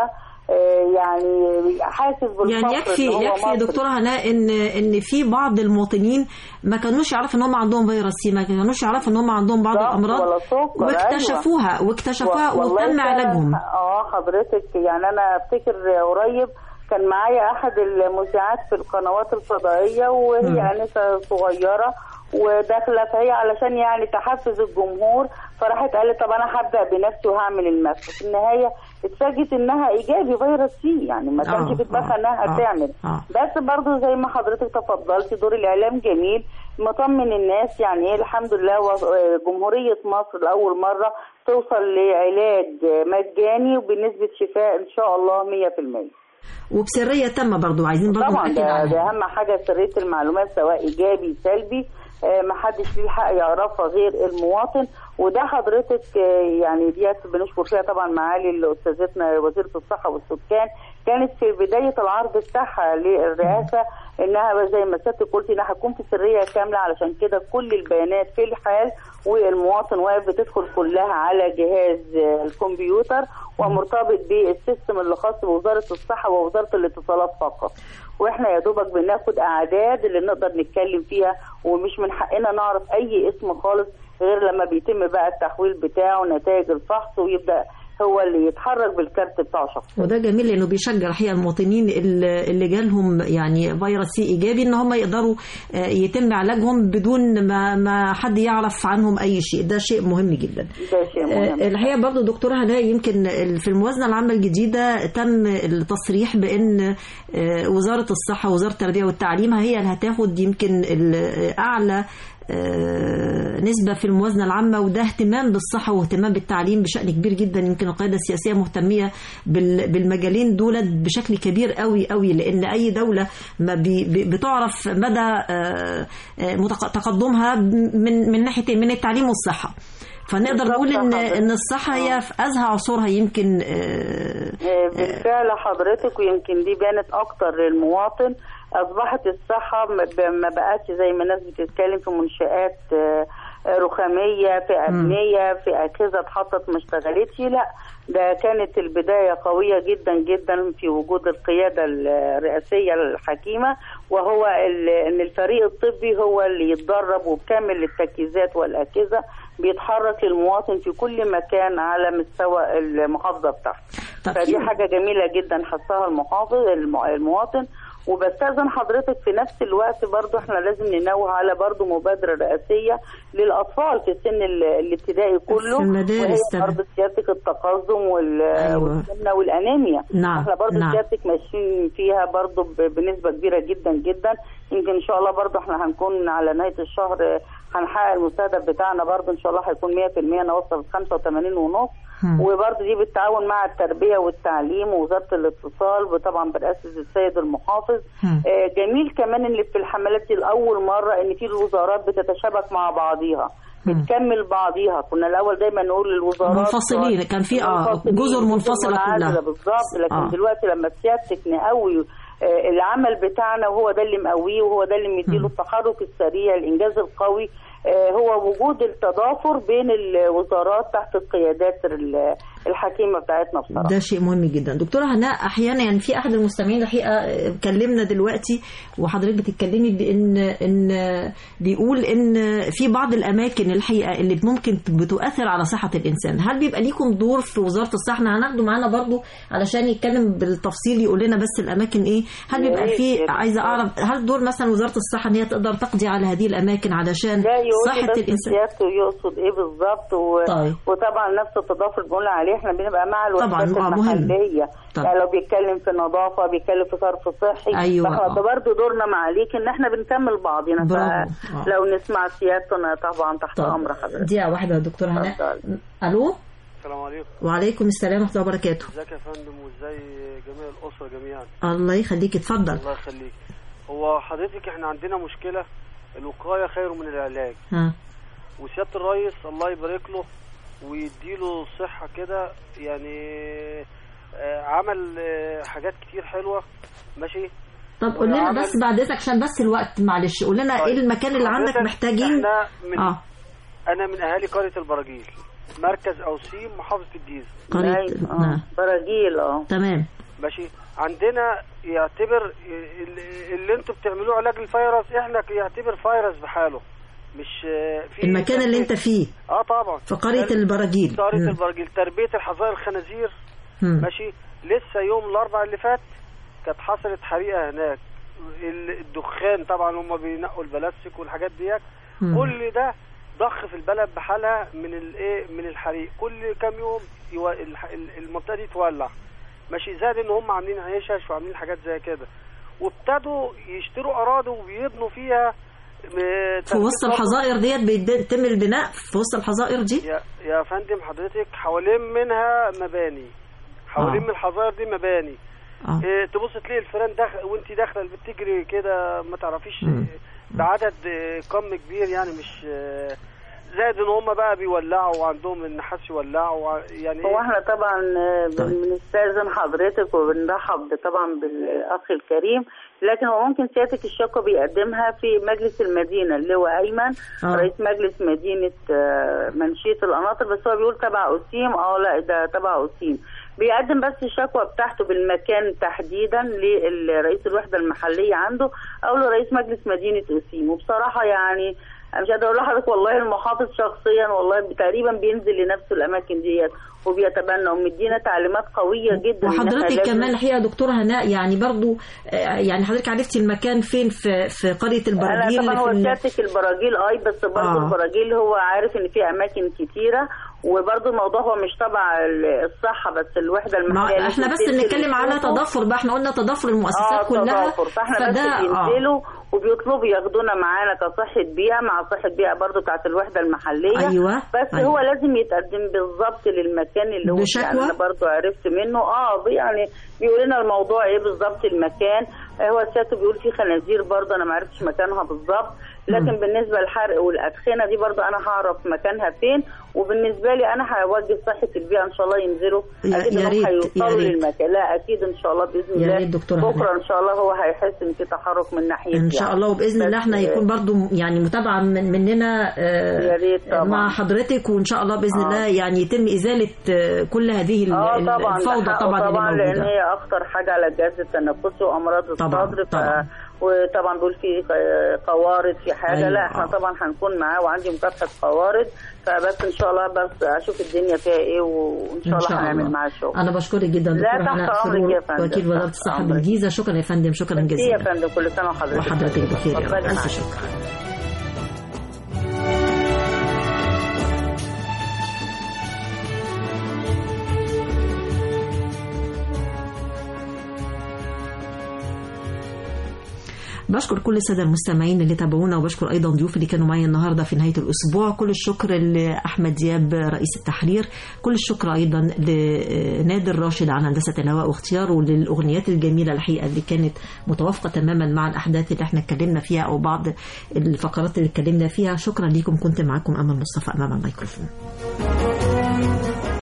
P: آه، يعني حاسس بالفقر
B: يعني يكفي
P: إن هو
B: يكفي يا
P: مصري.
B: دكتوره هناء ان ان في بعض المواطنين ما كانوش يعرفوا ان هم عندهم فيروس سي ما كانوش يعرفوا ان هم عندهم بعض
P: ضغط
B: الامراض
P: ولا سكر،
B: واكتشفوها
P: أيوة.
B: واكتشفوها
P: و- والله
B: وتم
P: فعلاً-
B: علاجهم
P: اه حضرتك يعني انا افتكر قريب كان معايا احد المذيعات في القنوات الفضائيه وهي
B: مم.
P: انسه صغيره وداخله فهي علشان يعني تحفز الجمهور فراحت قالت طب انا هبدا بنفسي وهعمل المسح في النهايه اتفاجئت انها ايجابي فيروس سي يعني ما كانش
B: آه،
P: في دماغها
B: آه،
P: انها
B: آه،
P: هتعمل
B: آه.
P: بس برضو زي ما حضرتك تفضلت دور الاعلام جميل مطمن الناس يعني ايه الحمد لله و- جمهوريه مصر لاول مره توصل لعلاج مجاني وبنسبه شفاء ان شاء الله 100%
B: وبسريه تامه برضو عايزين برضو
P: طبعا
B: ناكد
P: ده,
B: على
P: ده اهم حاجه سريه المعلومات سواء ايجابي سلبي آه، ما حدش ليه الحق يعرفها غير المواطن وده حضرتك آه، يعني ديت بنشكر فيها طبعا معالي استاذتنا وزيره الصحه والسكان كانت في بدايه العرض بتاعها للرئاسه انها زي ما سيادتك قلتي انها هتكون في سريه كامله علشان كده كل البيانات في الحال والمواطن واقف بتدخل كلها على جهاز آه، الكمبيوتر ومرتبط بالسيستم اللي خاص بوزاره الصحه ووزاره الاتصالات فقط واحنا يا دوبك بناخد اعداد اللي نقدر نتكلم فيها ومش من حقنا نعرف اي اسم خالص غير لما بيتم بقى التحويل بتاعه نتائج الفحص ويبدا هو اللي يتحرك بالكارت بتاعه شخصيا
B: وده جميل لانه بيشجع الحقيقه المواطنين اللي اللي جالهم يعني فيروس سي ايجابي ان هم يقدروا آه، يتم علاجهم بدون ما ما حد يعرف عنهم اي شيء ده شيء مهم جدا
P: ده شيء مهم
B: آه، الحقيقه برضو دكتوره هناء يمكن في الموازنه العامه الجديده تم التصريح بان آه، وزاره الصحه ووزاره التربيه والتعليم هي اللي هتاخد يمكن ال- اعلى آه، نسبة في الموازنة العامة وده اهتمام بالصحة واهتمام بالتعليم بشأن كبير جدا يمكن القيادة السياسية مهتمية بال- بالمجالين دولت بشكل كبير قوي قوي لأن أي دولة ما بي- بي- بتعرف مدى آه، آه، متق- تقدمها من من ناحيتين من التعليم والصحة فنقدر
P: بالظبط
B: نقول ان
P: حضرتك.
B: ان الصحه هي في ازهى عصورها يمكن آه،
P: آه، بالفعل حضرتك ويمكن دي بانت اكتر للمواطن اصبحت الصحه ما ب- ما بقتش زي ما الناس بتتكلم في منشات آه، رخاميه في ابنيه في اجهزه اتحطت ما اشتغلتش لا ده كانت البدايه قويه جدا جدا في وجود القياده الرئاسيه الحكيمه وهو ال- ان الفريق الطبي هو اللي يتدرب وبكامل التجهيزات والاجهزه بيتحرك للمواطن في كل مكان على مستوى المحافظه بتاعته فدي حاجه جميله جدا حسها المحافظ الم- المواطن وبستأذن حضرتك في نفس الوقت برضو احنا لازم ننوه على برضو مبادرة رئاسية للأطفال في السن ال- الابتدائي كله
B: في المدارس
P: وهي
B: طبعا.
P: برضو سيادتك التقزم وال-
B: أيوة.
P: والسمنة والأنيميا
B: نعم،
P: احنا برضو
B: نعم.
P: سيادتك ماشيين فيها برضو ب- بنسبة كبيرة جدا جدا يمكن ان شاء الله برضو احنا هنكون على نهاية الشهر اه، هنحقق المستهدف بتاعنا برضو ان شاء الله هيكون 100% نوصل 85 ونص
B: مم.
P: وبرضه دي بالتعاون مع التربيه والتعليم ووزاره الاتصال طبعا برئاسه السيد المحافظ
B: مم.
P: آه، جميل كمان ان في الحملات دي لاول مره ان في الوزارات بتتشابك مع بعضيها بتكمل بعضيها كنا الاول دايما نقول للوزارات
B: منفصلين كان في اه
P: منفصلين،
B: جزر منفصله
P: منعزلة
B: كلها
P: بالظبط لكن
B: آه.
P: آه. دلوقتي لما سيادتك نقوي آه، العمل بتاعنا وهو ده اللي مقويه وهو ده اللي مديله التحرك السريع الانجاز القوي آه، هو وجود التضافر بين الوزارات تحت القيادات ال- الحكيمه بتاعتنا بصراحه
B: ده شيء مهم جدا دكتوره هناء احيانا يعني في احد المستمعين الحقيقه آه، كلمنا دلوقتي وحضرتك بتتكلمي بان ان بيقول ان في بعض الاماكن الحقيقه اللي ممكن بتؤثر على صحه الانسان هل بيبقى ليكم دور في وزاره الصحه احنا هناخده معانا برضو علشان يتكلم بالتفصيل يقول لنا بس الاماكن ايه هل
P: يا
B: بيبقى
P: ريت،
B: في
P: يا ريت.
B: عايزه اعرف هل دور مثلا وزاره الصحه ان هي تقدر تقضي على هذه الاماكن علشان
P: لا يقول لي
B: صحه
P: بس
B: الانسان
P: سيادته يقصد ايه بالظبط و...
B: طيب.
P: وطبعا نفس التضافر اللي بنقول عليه احنا بنبقى مع
B: طبعاً،
P: الوحدات
B: آه، مهم.
P: المحليه
B: طبعاً.
P: يعني لو بيتكلم في نظافه بيتكلم في صرف صحي
B: أيوة،
P: فاحنا
B: آه.
P: ده برضه دورنا مع عليك ان احنا بنكمل بعضنا
B: برافو،
P: فلو نسمع سيادته انا طبعا تحت
B: طب
P: امر حضرتك
B: دقيقه واحده يا دكتوره هناء الو
Q: السلام عليكم
B: وعليكم السلام ورحمه الله وبركاته
Q: ازيك يا فندم وازاي جميع الاسره جميعا
B: الله يخليك اتفضل
Q: الله يخليك هو حضرتك احنا عندنا مشكله الوقايه خير من العلاج
B: ها
Q: وسياده الرئيس الله يبارك له ويديله صحه كده يعني آه، عمل آه، حاجات كتير حلوه ماشي
B: طب قول لنا
Q: وعمل-
B: بس بعد اذنك عشان بس الوقت معلش قول لنا
Q: طيب.
B: ايه المكان اللي عندك
Q: حضرتك
B: محتاجين
Q: احنا من
B: اه
Q: انا من اهالي قريه البراجيل مركز اوسيم محافظه الجيزه
B: قرية
P: أيوة، آه.
B: نعم
P: براجيل اه
B: تمام
Q: ماشي عندنا يعتبر ال- اللي انتوا بتعملوه علاج الفيروس احنا يعتبر فيروس بحاله مش آه، في
B: المكان اللي انت فيه
Q: اه طبعا
B: في قرية البراجيل
Q: قرية
B: مم.
Q: البراجيل تربية الحظائر الخنازير
B: مم.
Q: ماشي لسه يوم الاربعاء اللي فات كانت حصلت حريقة هناك ال- الدخان طبعا هم بينقوا البلاستيك والحاجات ديت
B: مم.
Q: كل ده ضخ في البلد بحالها من الايه من الحريق كل كام يوم يو... الح- ال- المنطقه دي تولع ماشي زاد ان هم عاملين عيشش وعاملين حاجات زي كده وابتدوا يشتروا اراضي وبيبنوا فيها م-
B: في وسط الحظائر ديت بيتم البناء في وسط الحظائر دي
Q: يا يا فندم حضرتك حوالين منها مباني حوالين
B: آه.
Q: من الحظائر دي مباني
B: آه.
Q: إيه تبص تلاقي الفيران داخل وانت داخله البيت تجري كده ما تعرفيش
B: مم.
Q: بعدد آه، كم كبير يعني مش آه، زائد ان هم بقى بيولعوا وعندهم النحاس يولعوا وع- يعني
P: هو احنا طبعا آه، بن- بنستاذن حضرتك وبنرحب طبعا بالاخ الكريم لكن هو ممكن سيادتك الشكوى بيقدمها في مجلس المدينه اللي هو ايمن
B: آه.
P: رئيس مجلس مدينه آه، منشيه القناطر بس هو بيقول تبع اوسيم اه لا ده تبع اوسيم بيقدم بس الشكوى بتاعته بالمكان تحديدا لرئيس الوحده المحليه عنده او لرئيس مجلس مدينه اوسيم وبصراحه يعني انا مش قادره اقول لحضرتك والله المحافظ شخصيا والله تقريبا بينزل لنفس الاماكن ديت وبيتبنى ومدينا تعليمات قويه جدا إن إحنا
B: وحضرتك
P: لازم-
B: كمان الحقيقه دكتوره هناء يعني برضو آه، يعني حضرتك عرفتي المكان فين في في قريه البراجيل
P: انا طبعا هو
B: في ال-
P: سيادتك البراجيل اي بس برضه
B: آه.
P: البراجيل هو عارف ان في اماكن كتيره وبرضه الموضوع هو مش تبع ال- الصحه بس الوحده المحليه
B: ما احنا
P: لازم
B: بس
P: تنزل
B: بنتكلم على
P: وتشوفه.
B: تضافر بقى احنا قلنا تضافر المؤسسات
P: اه
B: كلها
P: تضافر فاحنا بس
B: فده اه
P: بينزلوا وبيطلبوا ياخدونا معانا كصحة بيئة مع صحة بيئة برضو بتاعت الوحدة المحلية
B: أيوة،
P: بس
B: أيوة.
P: هو لازم يتقدم بالظبط للمكان اللي هو
B: بشكوى؟
P: يعني انا برضو عرفت منه اه بي- يعني بيقول لنا الموضوع ايه بالظبط المكان آه، هو سيادته بيقول في خنازير برضو انا ما عرفتش مكانها بالظبط لكن
B: مم.
P: بالنسبة للحرق والأدخنة دي برضو أنا هعرف مكانها فين وبالنسبة لي أنا هوجه صحة البيئة إن شاء الله ينزلوا
B: يا-
P: أكيد
B: يا
P: إنهم
B: ريت،
P: هيوصلوا
B: يا ريت.
P: للمكان لا أكيد إن شاء الله بإذن
B: يا
P: الله
B: ريت دكتورة هناء.
P: بكرة ان شاء الله هو هيحس ان في تحرك من ناحيته
B: ان شاء الله وباذن الله احنا يكون برضو يعني متابعه من مننا آه،
P: يا ريت طبعا.
B: مع حضرتك وان شاء الله باذن
P: آه.
B: الله يعني يتم ازاله آه، كل هذه ال-
P: اه
B: ال-
P: طبعا
B: الفوضى
P: ده حقه
B: طبعا اللي
P: طبعا لان
B: موجوده
P: هي اخطر حاجه على الجهاز التنفسي وامراض
B: طبعاً،
P: الصدر ف...
B: طبعاً.
P: وطبعا بيقول في قوارض في حاجه
B: أيوة،
P: لا احنا
B: آه.
P: طبعا هنكون معاه وعندي مكافحه قوارض فبس ان شاء الله بس اشوف الدنيا فيها ايه وان شاء الله هنعمل معاه شغل
B: انا بشكرك جدا
P: لا،
B: دكتوره
P: تحت
B: هناء
P: أمرك
B: سرور
P: يا فندم،
B: وكيل وزاره
P: تحت
B: الصحه
P: أمرك.
B: بالجيزه شكرا يا فندم شكرا
P: ميرسي
B: جزيلا
P: يا فندم كل سنه وحضرتك
B: وحضرتك بخير يا رب
P: اتفضلي
B: الف
P: معاك.
B: شكر بشكر كل الساده المستمعين اللي تابعونا وبشكر ايضا ضيوف اللي كانوا معايا النهارده في نهايه الاسبوع كل الشكر لاحمد دياب رئيس التحرير كل الشكر ايضا لنادر راشد عن هندسه الهواء واختياره للاغنيات الجميله الحقيقه اللي كانت متوافقه تماما مع الاحداث اللي احنا اتكلمنا فيها او بعض الفقرات اللي اتكلمنا فيها شكرا ليكم كنت معاكم امل مصطفى امام الميكروفون